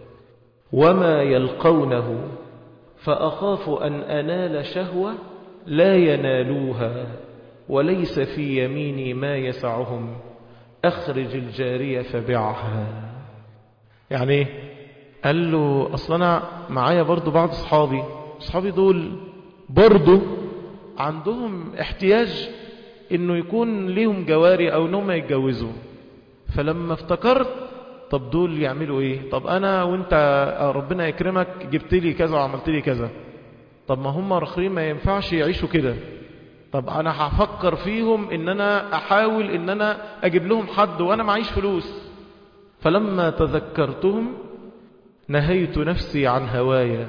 وما يلقونه فأخاف أن أنال شهوة لا ينالوها وليس في يميني ما يسعهم أخرج الجارية فبعها يعني ايه قال له أصلا أنا معايا برضو بعض أصحابي أصحابي دول برضو عندهم احتياج انه يكون ليهم جواري او انهم يتجوزوا فلما افتكرت طب دول يعملوا ايه طب انا وانت ربنا يكرمك جبت لي كذا وعملت لي كذا طب ما هم رخرين ما ينفعش يعيشوا كده طب انا هفكر فيهم ان انا احاول ان انا اجيب لهم حد وانا معيش فلوس فلما تذكرتهم نهيت نفسي عن هوايا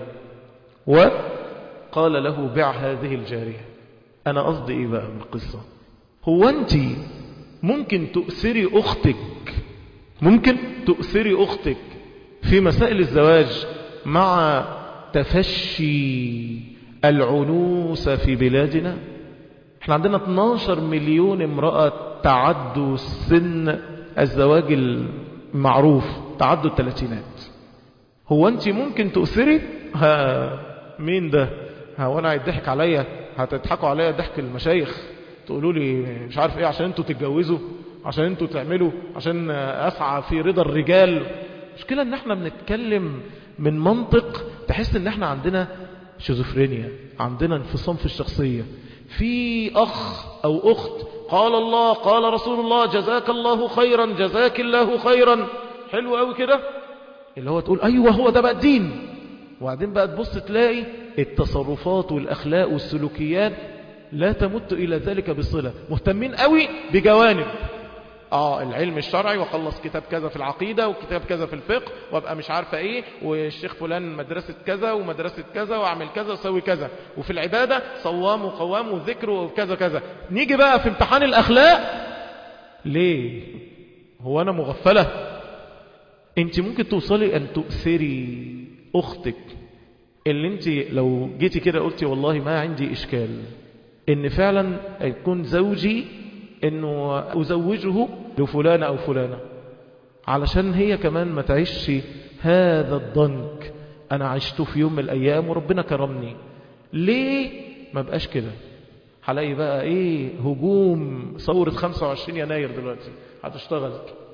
وقال له بع هذه الجارية انا قصدي ايه بقى من القصة هو انت ممكن تؤثري اختك ممكن تؤثري اختك في مسائل الزواج مع تفشي العنوسة في بلادنا احنا عندنا 12 مليون امرأة تعدوا سن الزواج المعروف تعدوا الثلاثينات هو انت ممكن تؤثري ها مين ده ها وانا هيضحك عليا هتضحكوا عليا ضحك المشايخ تقولوا لي مش عارف ايه عشان انتوا تتجوزوا عشان انتوا تعملوا عشان اسعى في رضا الرجال مشكلة ان احنا بنتكلم من منطق تحس ان احنا عندنا شيزوفرينيا عندنا انفصام في الشخصية في اخ او اخت قال الله قال رسول الله جزاك الله خيرا جزاك الله خيرا حلو قوي كده اللي هو تقول ايوه هو ده بقى الدين وبعدين بقى تبص تلاقي التصرفات والأخلاق والسلوكيات لا تمت إلى ذلك بصلة مهتمين قوي بجوانب اه العلم الشرعي واخلص كتاب كذا في العقيدة وكتاب كذا في الفقه وابقى مش عارفة ايه والشيخ فلان مدرسة كذا ومدرسة كذا واعمل كذا وسوي كذا وفي العبادة صوام وقوام وذكر وكذا كذا نيجي بقى في امتحان الاخلاق ليه هو انا مغفلة انت ممكن توصلي ان تؤثري اختك اللي انت لو جيتي كده قلتي والله ما عندي اشكال ان فعلا يكون زوجي انه ازوجه لفلانة او فلانة علشان هي كمان ما تعيش هذا الضنك انا عشته في يوم من الايام وربنا كرمني ليه ما بقاش كده هلاقي بقى ايه هجوم ثورة 25 يناير دلوقتي هتشتغل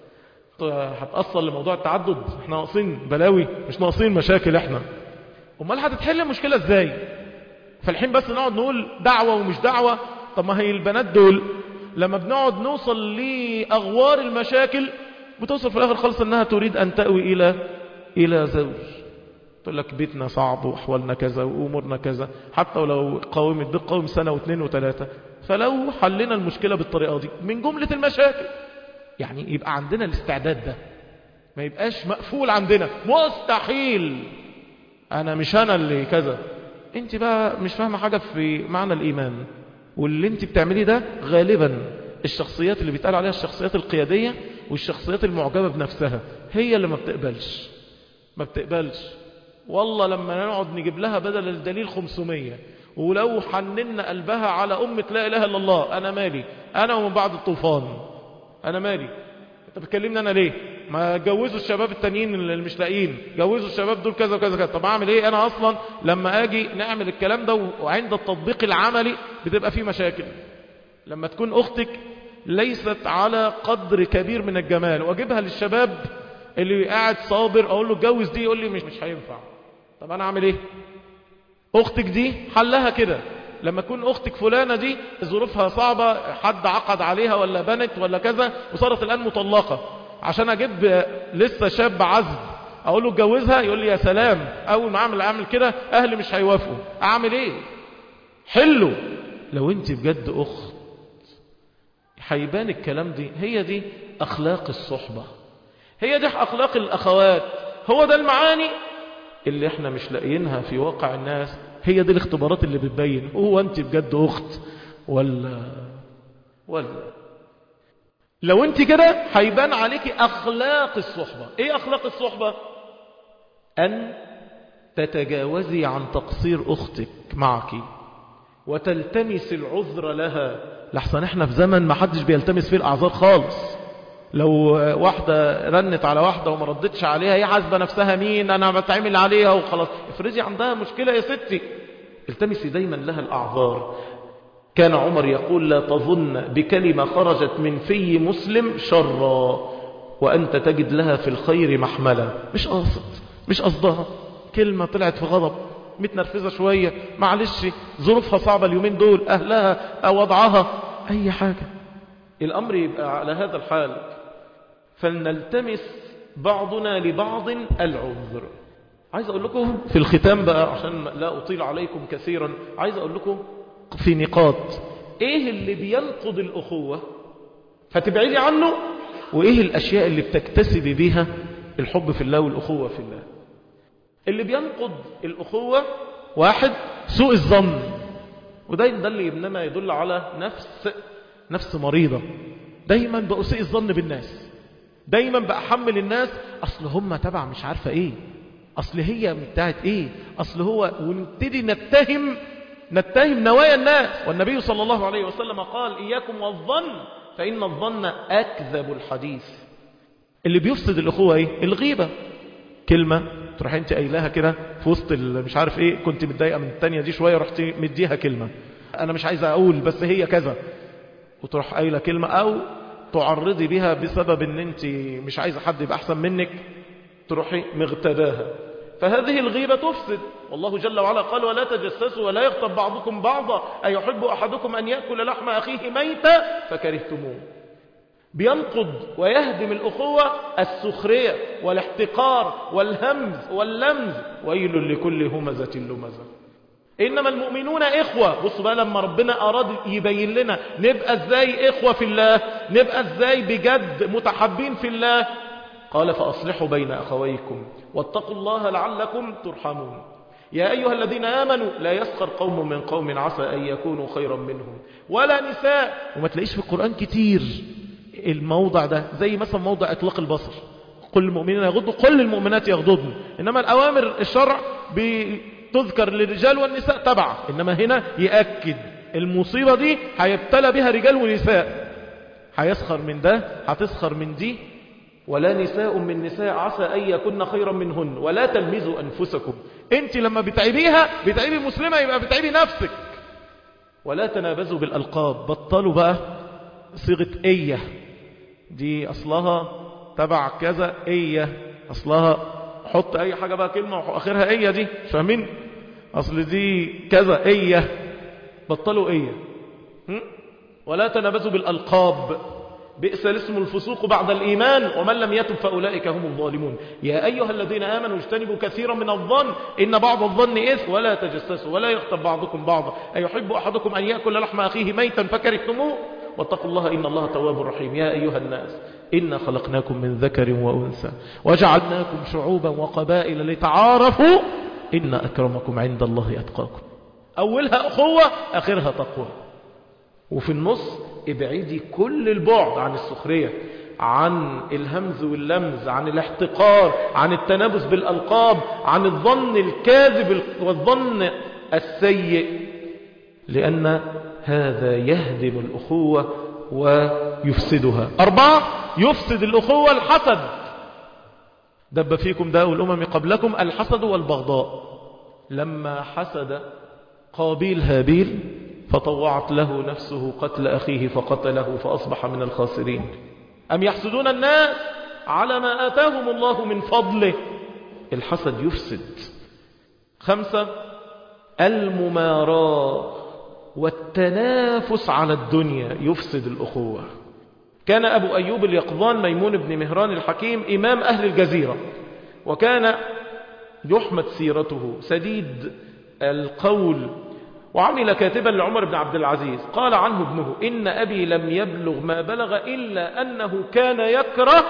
هتأصل لموضوع التعدد احنا ناقصين بلاوي مش ناقصين مشاكل احنا امال هتتحل المشكلة ازاي فالحين بس نقعد نقول دعوة ومش دعوة طب ما هي البنات دول لما بنقعد نوصل لأغوار المشاكل بتوصل في الآخر خالص أنها تريد أن تأوي إلى إلى زوج تقول لك بيتنا صعب وأحوالنا كذا وأمورنا كذا حتى ولو قاومت بتقاوم سنة واثنين وثلاثة فلو حلنا المشكلة بالطريقة دي من جملة المشاكل يعني يبقى عندنا الاستعداد ده ما يبقاش مقفول عندنا مستحيل أنا مش أنا اللي كذا انت بقى مش فاهمة حاجة في معنى الإيمان واللي انت بتعمليه ده غالبا الشخصيات اللي بيتقال عليها الشخصيات القيادية والشخصيات المعجبة بنفسها هي اللي ما بتقبلش ما بتقبلش والله لما نقعد نجيب لها بدل الدليل 500 ولو حننا قلبها على أمة لا إله إلا الله أنا مالي أنا ومن بعد الطوفان أنا مالي أنت بتكلمني أنا ليه ما جوزوا الشباب التانيين اللي مش لاقيين جوزوا الشباب دول كذا وكذا كذا طب اعمل ايه انا اصلا لما اجي نعمل الكلام ده وعند التطبيق العملي بتبقى فيه مشاكل لما تكون اختك ليست على قدر كبير من الجمال واجيبها للشباب اللي قاعد صابر اقول له اتجوز دي يقول لي مش مش هينفع طب انا اعمل ايه اختك دي حلها كده لما تكون اختك فلانة دي ظروفها صعبة حد عقد عليها ولا بنت ولا كذا وصارت الان مطلقة عشان اجيب لسه شاب عزب اقول له اتجوزها يقول لي يا سلام اول ما اعمل اعمل كده اهلي مش هيوافقوا اعمل ايه حلو لو انت بجد اخت هيبان الكلام دي هي دي اخلاق الصحبة هي دي اخلاق الاخوات هو ده المعاني اللي احنا مش لاقيينها في واقع الناس هي دي الاختبارات اللي بتبين هو انت بجد اخت ولا ولا لو انت كده هيبان عليك اخلاق الصحبة ايه اخلاق الصحبة ان تتجاوزي عن تقصير اختك معك وتلتمس العذر لها لحسن احنا في زمن ما حدش بيلتمس فيه الاعذار خالص لو واحدة رنت على واحدة وما ردتش عليها هي حاسبة نفسها مين انا بتعمل عليها وخلاص افرضي عندها مشكلة يا ستي التمسي دايما لها الاعذار كان عمر يقول لا تظن بكلمة خرجت من في مسلم شرا وأنت تجد لها في الخير محملة مش قاصد مش قصدها كلمة طلعت في غضب متنرفزة شوية معلش ظروفها صعبة اليومين دول أهلها أو وضعها أي حاجة الأمر يبقى على هذا الحال فلنلتمس بعضنا لبعض العذر عايز أقول لكم في الختام بقى عشان لا أطيل عليكم كثيرا عايز أقول لكم في نقاط ايه اللي بينقض الاخوة فتبعدي عنه وايه الاشياء اللي بتكتسبي بيها الحب في الله والاخوة في الله اللي بينقض الاخوة واحد سوء الظن وده ده اللي انما يدل على نفس نفس مريضة دايما بأسيء الظن بالناس دايما بأحمل الناس اصل هم تبع مش عارفة ايه اصل هي بتاعت ايه اصل هو ونبتدي نتهم نتهم نوايا الناس والنبي صلى الله عليه وسلم قال إياكم والظن فإن الظن أكذب الحديث اللي بيفسد الأخوة إيه؟ الغيبة كلمة تروح انت قايلاها كده في وسط مش عارف ايه كنت متضايقه من التانية دي شوية رحت مديها كلمة انا مش عايز اقول بس هي كذا وتروح قايله كلمة او تعرضي بها بسبب ان انت مش عايزه حد يبقى احسن منك تروحي مغتداها فهذه الغيبة تفسد والله جل وعلا قال ولا تجسسوا ولا يغتب بعضكم بعضا أيحب أحدكم أن يأكل لحم أخيه ميتا فكرهتموه بينقض ويهدم الأخوة السخرية والاحتقار والهمز واللمز ويل لكل همزة لمزة إنما المؤمنون إخوة بصوا بقى لما ربنا أراد يبين لنا نبقى إزاي إخوة في الله نبقى إزاي بجد متحبين في الله قال فأصلحوا بين أخويكم واتقوا الله لعلكم ترحمون يا أيها الذين آمنوا لا يسخر قوم من قوم عسى أن يكونوا خيرا منهم ولا نساء وما تلاقيش في القرآن كتير الموضع ده زي مثلا موضع إطلاق البصر كل المؤمنين يغضوا كل المؤمنات يغضضن إنما الأوامر الشرع بتذكر للرجال والنساء تبع إنما هنا يأكد المصيبة دي هيبتلى بها رجال ونساء هيسخر من ده هتسخر من دي ولا نساء من نساء عسى أن يكن خيرا منهن ولا تلمزوا أنفسكم انت لما بتعيبيها بتعيبي مسلمة يبقى بتعيبي نفسك ولا تنابزوا بالألقاب بطلوا بقى صيغة إيه دي أصلها تبع كذا إيه أصلها حط أي حاجة بقى كلمة وآخرها إيه دي فاهمين أصل دي كذا إيه بطلوا إيه ولا تنابزوا بالألقاب بئس الاسم الفسوق بعد الإيمان ومن لم يتب فأولئك هم الظالمون يا أيها الذين آمنوا اجتنبوا كثيرا من الظن إن بعض الظن إثم ولا تجسسوا ولا يغتب بعضكم بعضا أيحب أحدكم أن يأكل لحم أخيه ميتا فكرهتموه واتقوا الله إن الله تواب رحيم يا أيها الناس إنا خلقناكم من ذكر وأنثى وجعلناكم شعوبا وقبائل لتعارفوا إن أكرمكم عند الله أتقاكم أولها أخوة آخرها تقوى وفي النص ابعدي كل البعد عن السخرية عن الهمز واللمز عن الاحتقار عن التنابس بالألقاب عن الظن الكاذب والظن السيء لأن هذا يهدم الأخوة ويفسدها أربعة يفسد الأخوة الحسد دب فيكم داء الأمم قبلكم الحسد والبغضاء لما حسد قابيل هابيل فطوعت له نفسه قتل أخيه فقتله فأصبح من الخاسرين أم يحسدون الناس على ما آتاهم الله من فضله الحسد يفسد خمسة المماراة والتنافس على الدنيا يفسد الأخوة كان أبو أيوب اليقظان ميمون بن مهران الحكيم إمام أهل الجزيرة وكان يحمد سيرته سديد القول وعمل كاتبا لعمر بن عبد العزيز قال عنه ابنه إن أبي لم يبلغ ما بلغ إلا أنه كان يكره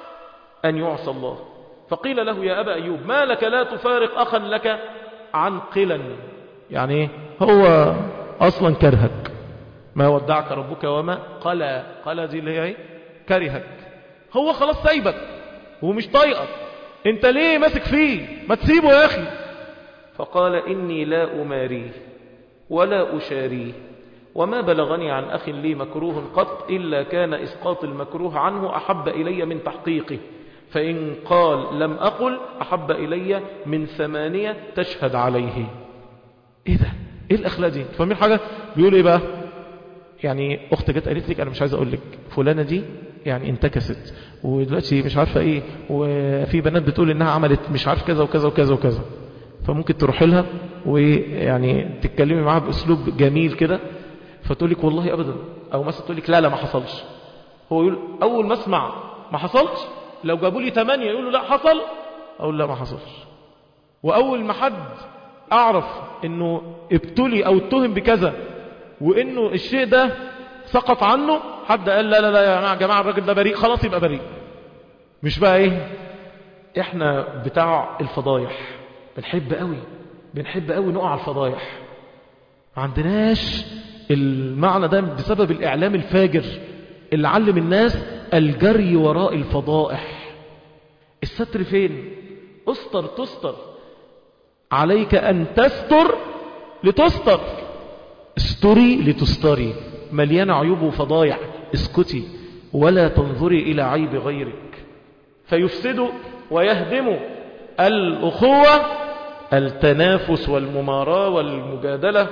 أن يعصى الله فقيل له يا أبا أيوب ما لك لا تفارق أخا لك عن قلا يعني هو أصلا كرهك ما ودعك ربك وما قال قال دي اللي هي كرهك هو خلاص سايبك ومش طايقك انت ليه ماسك فيه ما تسيبه يا أخي فقال إني لا أماريه ولا أشاريه وما بلغني عن أخ لي مكروه قط إلا كان إسقاط المكروه عنه أحب إلي من تحقيقه فإن قال لم أقل أحب إلي من ثمانية تشهد عليه إيه ده إيه الأخلاق دي فاهمين حاجة بيقول إيه بقى يعني أخت جت قالت لك أنا مش عايز أقول لك فلانة دي يعني انتكست ودلوقتي مش عارفة إيه وفي بنات بتقول إنها عملت مش عارف كذا وكذا وكذا وكذا فممكن تروح لها ويعني تتكلمي معاها بأسلوب جميل كده فتقول لك والله أبدا أو مثلا تقول لك لا لا ما حصلش هو يقول أول ما اسمع ما حصلش لو جابوا لي ثمانية يقولوا لا حصل أقول لا ما حصلش وأول ما حد أعرف أنه ابتلي أو اتهم بكذا وأنه الشيء ده سقط عنه حد قال لا لا لا يا جماعة الراجل ده بريء خلاص يبقى بريء مش بقى ايه احنا بتاع الفضايح بنحب قوي بنحب قوي نقع على الفضايح ما عندناش المعنى ده بسبب الإعلام الفاجر اللي علم الناس الجري وراء الفضائح الستر فين استر تستر عليك أن تستر لتستر استري لتستري مليان عيوب وفضايح اسكتي ولا تنظري إلى عيب غيرك فيفسد ويهدم الأخوة التنافس والمماراة والمجادلة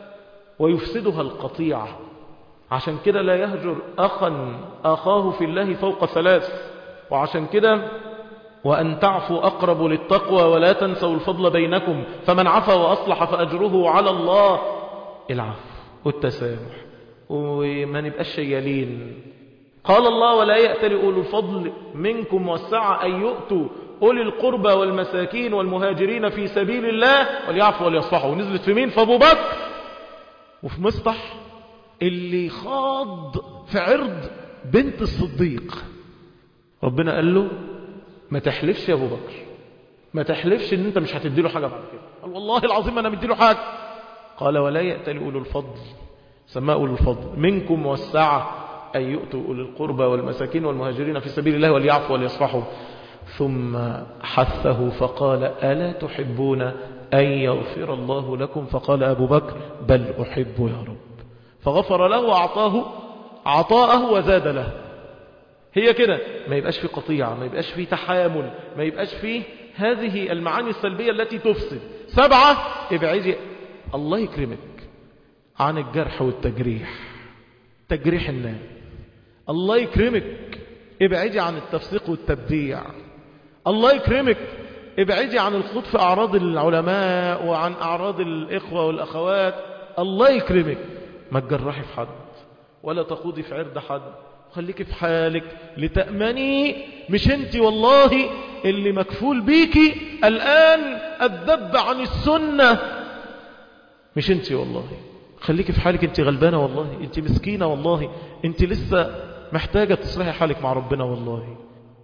ويفسدها القطيعة عشان كده لا يهجر أخا أخاه في الله فوق ثلاث وعشان كده وأن تعفوا أقرب للتقوى ولا تنسوا الفضل بينكم فمن عفا وأصلح فأجره على الله العفو والتسامح وما نبقاش شيالين قال الله ولا يأتل أولو الفضل منكم والسعة أن يؤتوا أولي القربى والمساكين والمهاجرين في سبيل الله وليعفوا وليصفحوا ونزلت في مين في أبو بكر وفي مصطح اللي خاض في عرض بنت الصديق ربنا قال له ما تحلفش يا أبو بكر ما تحلفش ان انت مش هتدي له حاجة بعد كده قال والله العظيم انا مدي له حاجة قال ولا يأتل أولو الفضل سماء أولو الفضل منكم والسعة أن يؤتوا أولي القربى والمساكين والمهاجرين في سبيل الله وليعفوا وليصفحوا ثم حثه فقال ألا تحبون أن يغفر الله لكم فقال أبو بكر بل أحب يا رب فغفر له وأعطاه عطاءه وزاد له هي كده ما يبقاش في قطيعة ما يبقاش في تحامل ما يبقاش في هذه المعاني السلبية التي تفسد سبعة ابعدي الله يكرمك عن الجرح والتجريح تجريح الناس الله يكرمك ابعدي عن التفسيق والتبديع الله يكرمك ابعدي عن الخوض في أعراض العلماء وعن أعراض الإخوة والأخوات الله يكرمك ما تجرحي في حد ولا تخوضي في عرض حد خليكي في حالك لتأمني مش انت والله اللي مكفول بيكي الآن الذب عن السنة مش انت والله خليكي في حالك انت غلبانة والله انت مسكينة والله انت لسه محتاجة تصلحي حالك مع ربنا والله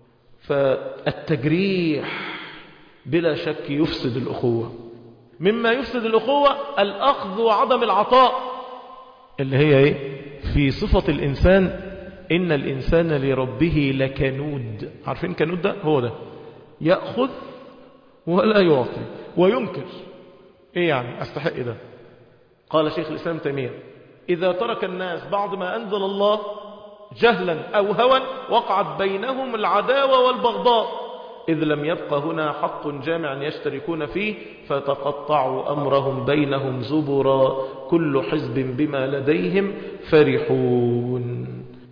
فالتجريح بلا شك يفسد الأخوة مما يفسد الأخوة الأخذ وعدم العطاء اللي هي ايه في صفة الإنسان إن الإنسان لربه لكنود عارفين كنود ده هو ده يأخذ ولا يعطي وينكر ايه يعني استحق ده قال شيخ الإسلام تيمية إذا ترك الناس بعض ما أنزل الله جهلا أو هوى وقعت بينهم العداوة والبغضاء إذ لم يبق هنا حق جامع يشتركون فيه فتقطعوا أمرهم بينهم زبرا كل حزب بما لديهم فرحون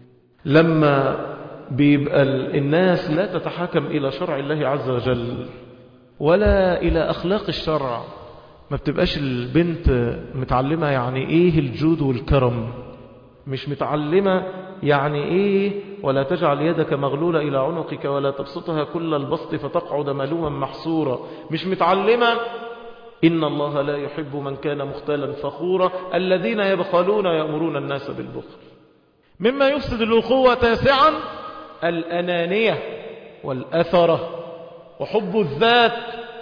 لما بيبقى الناس لا تتحاكم إلى شرع الله عز وجل ولا إلى أخلاق الشرع ما بتبقاش البنت متعلمة يعني إيه الجود والكرم مش متعلمة يعني إيه ولا تجعل يدك مغلولة إلى عنقك ولا تبسطها كل البسط فتقعد ملوما محصورا مش متعلمة إن الله لا يحب من كان مختالا فخورا الذين يبخلون يأمرون الناس بالبخل مما يفسد الأخوة تاسعا الأنانية والأثرة وحب الذات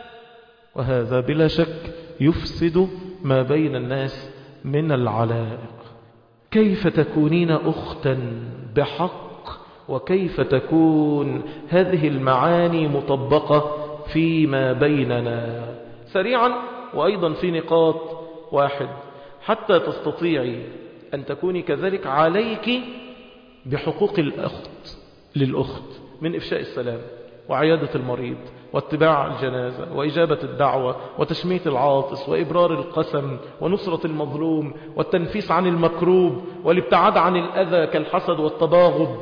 وهذا بلا شك يفسد ما بين الناس من العلائق كيف تكونين أختا بحق وكيف تكون هذه المعاني مطبقة فيما بيننا سريعا وأيضا في نقاط واحد حتى تستطيعي أن تكوني كذلك عليك بحقوق الأخت للأخت من إفشاء السلام وعيادة المريض واتباع الجنازة وإجابة الدعوة وتشميت العاطس وإبرار القسم ونصرة المظلوم والتنفيس عن المكروب والابتعاد عن الأذى كالحسد والتباغض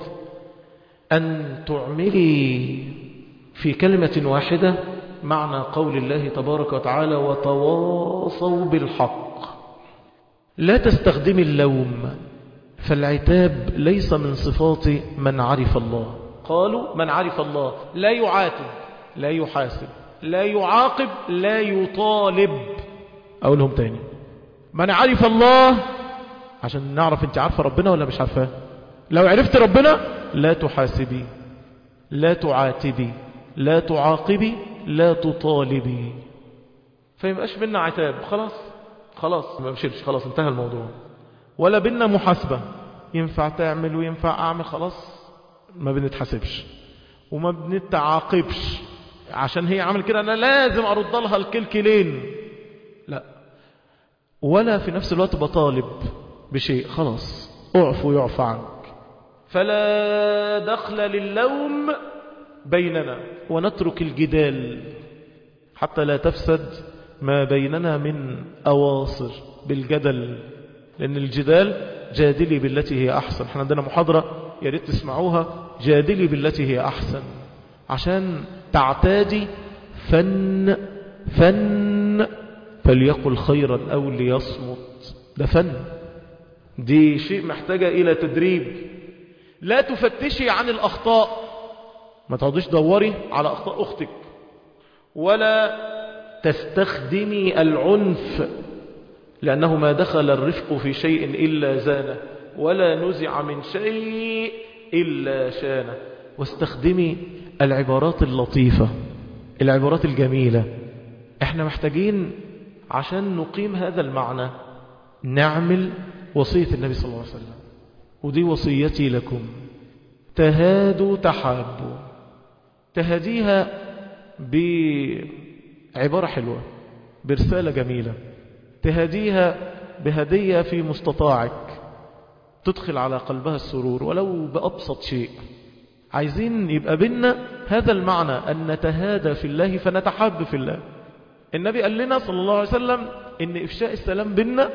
أن تعملي في كلمة واحدة معنى قول الله تبارك وتعالى وتواصوا بالحق لا تستخدم اللوم فالعتاب ليس من صفات من عرف الله قالوا من عرف الله لا يعاتب لا يحاسب لا يعاقب لا يطالب أقولهم تاني من عرف الله عشان نعرف انت عارفة ربنا ولا مش عارفاه لو عرفت ربنا لا تحاسبي لا تعاتبي لا تعاقبي لا تطالبي فيبقاش بينا عتاب خلاص خلاص ما بشيرش خلاص انتهى الموضوع ولا بينا محاسبة ينفع تعمل وينفع اعمل خلاص ما بنتحاسبش وما بنتعاقبش عشان هي عمل كده انا لازم ارد لها الكلكلين لا ولا في نفس الوقت بطالب بشيء خلاص اعفو يعفى عنك فلا دخل للوم بيننا ونترك الجدال حتى لا تفسد ما بيننا من أواصر بالجدل لأن الجدال جادلي بالتي هي أحسن احنا عندنا محاضرة يا ريت تسمعوها جادلي بالتي هي أحسن عشان تعتادي فن فن فليقل خيرا أو ليصمت ده فن دي شيء محتاجة إلى تدريب لا تفتشي عن الأخطاء ما تقعديش دوري على أخطاء أختك ولا تستخدمي العنف لأنه ما دخل الرفق في شيء إلا زانه ولا نزع من شيء إلا شانه واستخدمي العبارات اللطيفة العبارات الجميلة احنا محتاجين عشان نقيم هذا المعنى نعمل وصية النبي صلى الله عليه وسلم ودي وصيتي لكم تهادوا تحابوا تهديها بعبارة حلوة برسالة جميلة تهديها بهدية في مستطاعك تدخل على قلبها السرور ولو بأبسط شيء عايزين يبقى بينا هذا المعنى أن نتهادى في الله فنتحاب في الله النبي قال لنا صلى الله عليه وسلم ان إفشاء السلام بينا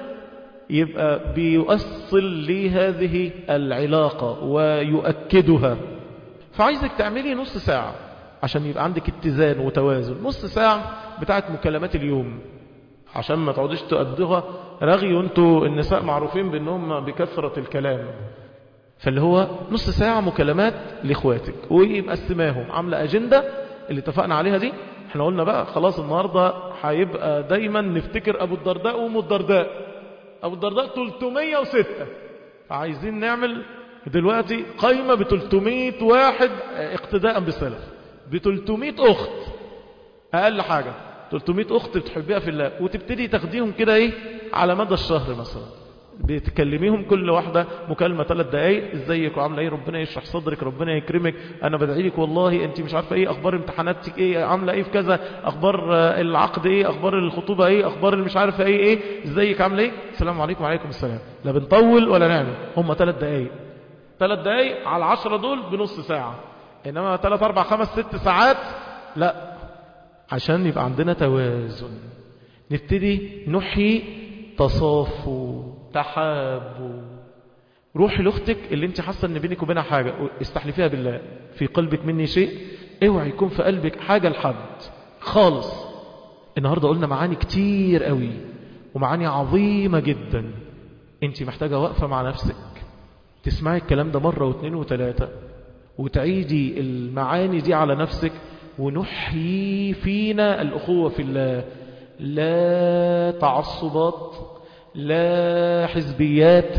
يبقى بيؤصل لهذه العلاقة ويؤكدها فعايزك تعملي نص ساعة عشان يبقى عندك اتزان وتوازن نص ساعة بتاعت مكالمات اليوم عشان ما تقعديش تقضيها رغي وانتوا النساء معروفين بانهم بكثرة الكلام فاللي هو نص ساعة مكالمات لاخواتك ومقسماهم عاملة اجندة اللي اتفقنا عليها دي احنا قلنا بقى خلاص النهاردة هيبقى دايما نفتكر ابو الدرداء وام الدرداء ابو الدرداء 306 عايزين نعمل دلوقتي قايمة ب 300 واحد اقتداء بالسلف ب 300 اخت اقل حاجة 300 اخت بتحبيها في الله وتبتدي تاخديهم كده ايه على مدى الشهر مثلا بتكلميهم كل واحدة مكالمة ثلاث دقايق ازيك وعامله ايه ربنا يشرح صدرك ربنا يكرمك انا بدعي لك والله انت مش عارفه ايه اخبار امتحاناتك ايه عامله ايه في كذا اخبار العقد ايه اخبار الخطوبه ايه اخبار اللي مش عارفه ايه ايه ازيك عامله ايه السلام عليكم وعليكم السلام لا بنطول ولا نعمل هم ثلاث دقايق ثلاث دقايق على العشرة دول بنص ساعة انما ثلاث اربع خمس ست ساعات لا عشان يبقى عندنا توازن نبتدي نحيي تصافوا تحابوا روحي لاختك اللي انت حاسه ان بينك وبينها حاجه استحلفيها بالله في قلبك مني شيء اوعى يكون في قلبك حاجه لحد خالص النهارده قلنا معاني كتير قوي ومعاني عظيمه جدا انت محتاجه واقفه مع نفسك تسمعي الكلام ده مره واثنين وثلاثه وتعيدي المعاني دي على نفسك ونحيي فينا الأخوة في الله لا تعصبات لا حزبيات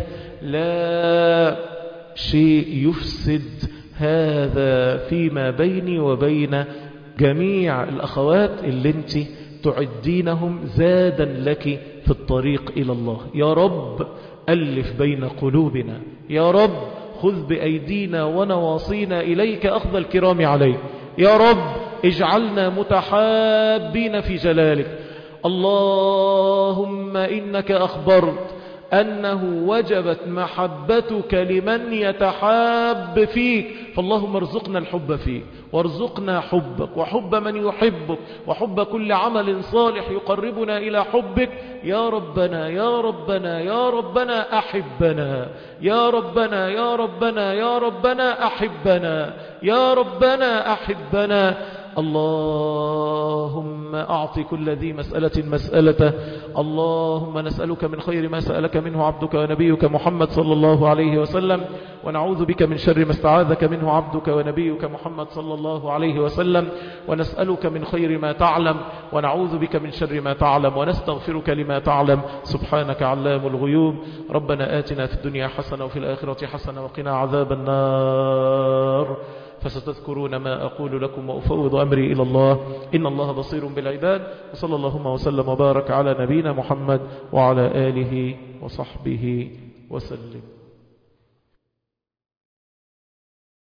لا شيء يفسد هذا فيما بيني وبين جميع الأخوات اللي انت تعدينهم زادا لك في الطريق إلى الله يا رب ألف بين قلوبنا يا رب خذ بأيدينا ونواصينا إليك أخذ الكرام عليك يا رب اجعلنا متحابين في جلالك اللهم إنك أخبرت أنه وجبت محبتك لمن يتحاب فيك فاللهم ارزقنا الحب فيك وارزقنا حبك وحب من يحبك وحب كل عمل صالح يقربنا إلى حبك يا ربنا يا ربنا يا ربنا أحبنا يا ربنا يا ربنا يا ربنا أحبنا يا ربنا أحبنا اللهم أعط كل ذي مسألة مسألته اللهم نسألك من خير ما سألك منه عبدك ونبيك محمد صلى الله عليه وسلم ونعوذ بك من شر ما استعاذك منه عبدك ونبيك محمد صلى الله عليه وسلم ونسألك من خير ما تعلم ونعوذ بك من شر ما تعلم ونستغفرك لما تعلم سبحانك علام الغيوب ربنا آتنا في الدنيا حسنة وفي الآخرة حسنة وقنا عذاب النار فستذكرون ما أقول لكم وأفوض أمري إلى الله إن الله بصير بالعباد وصلى اللهم وسلم وبارك على نبينا محمد وعلى آله وصحبه وسلم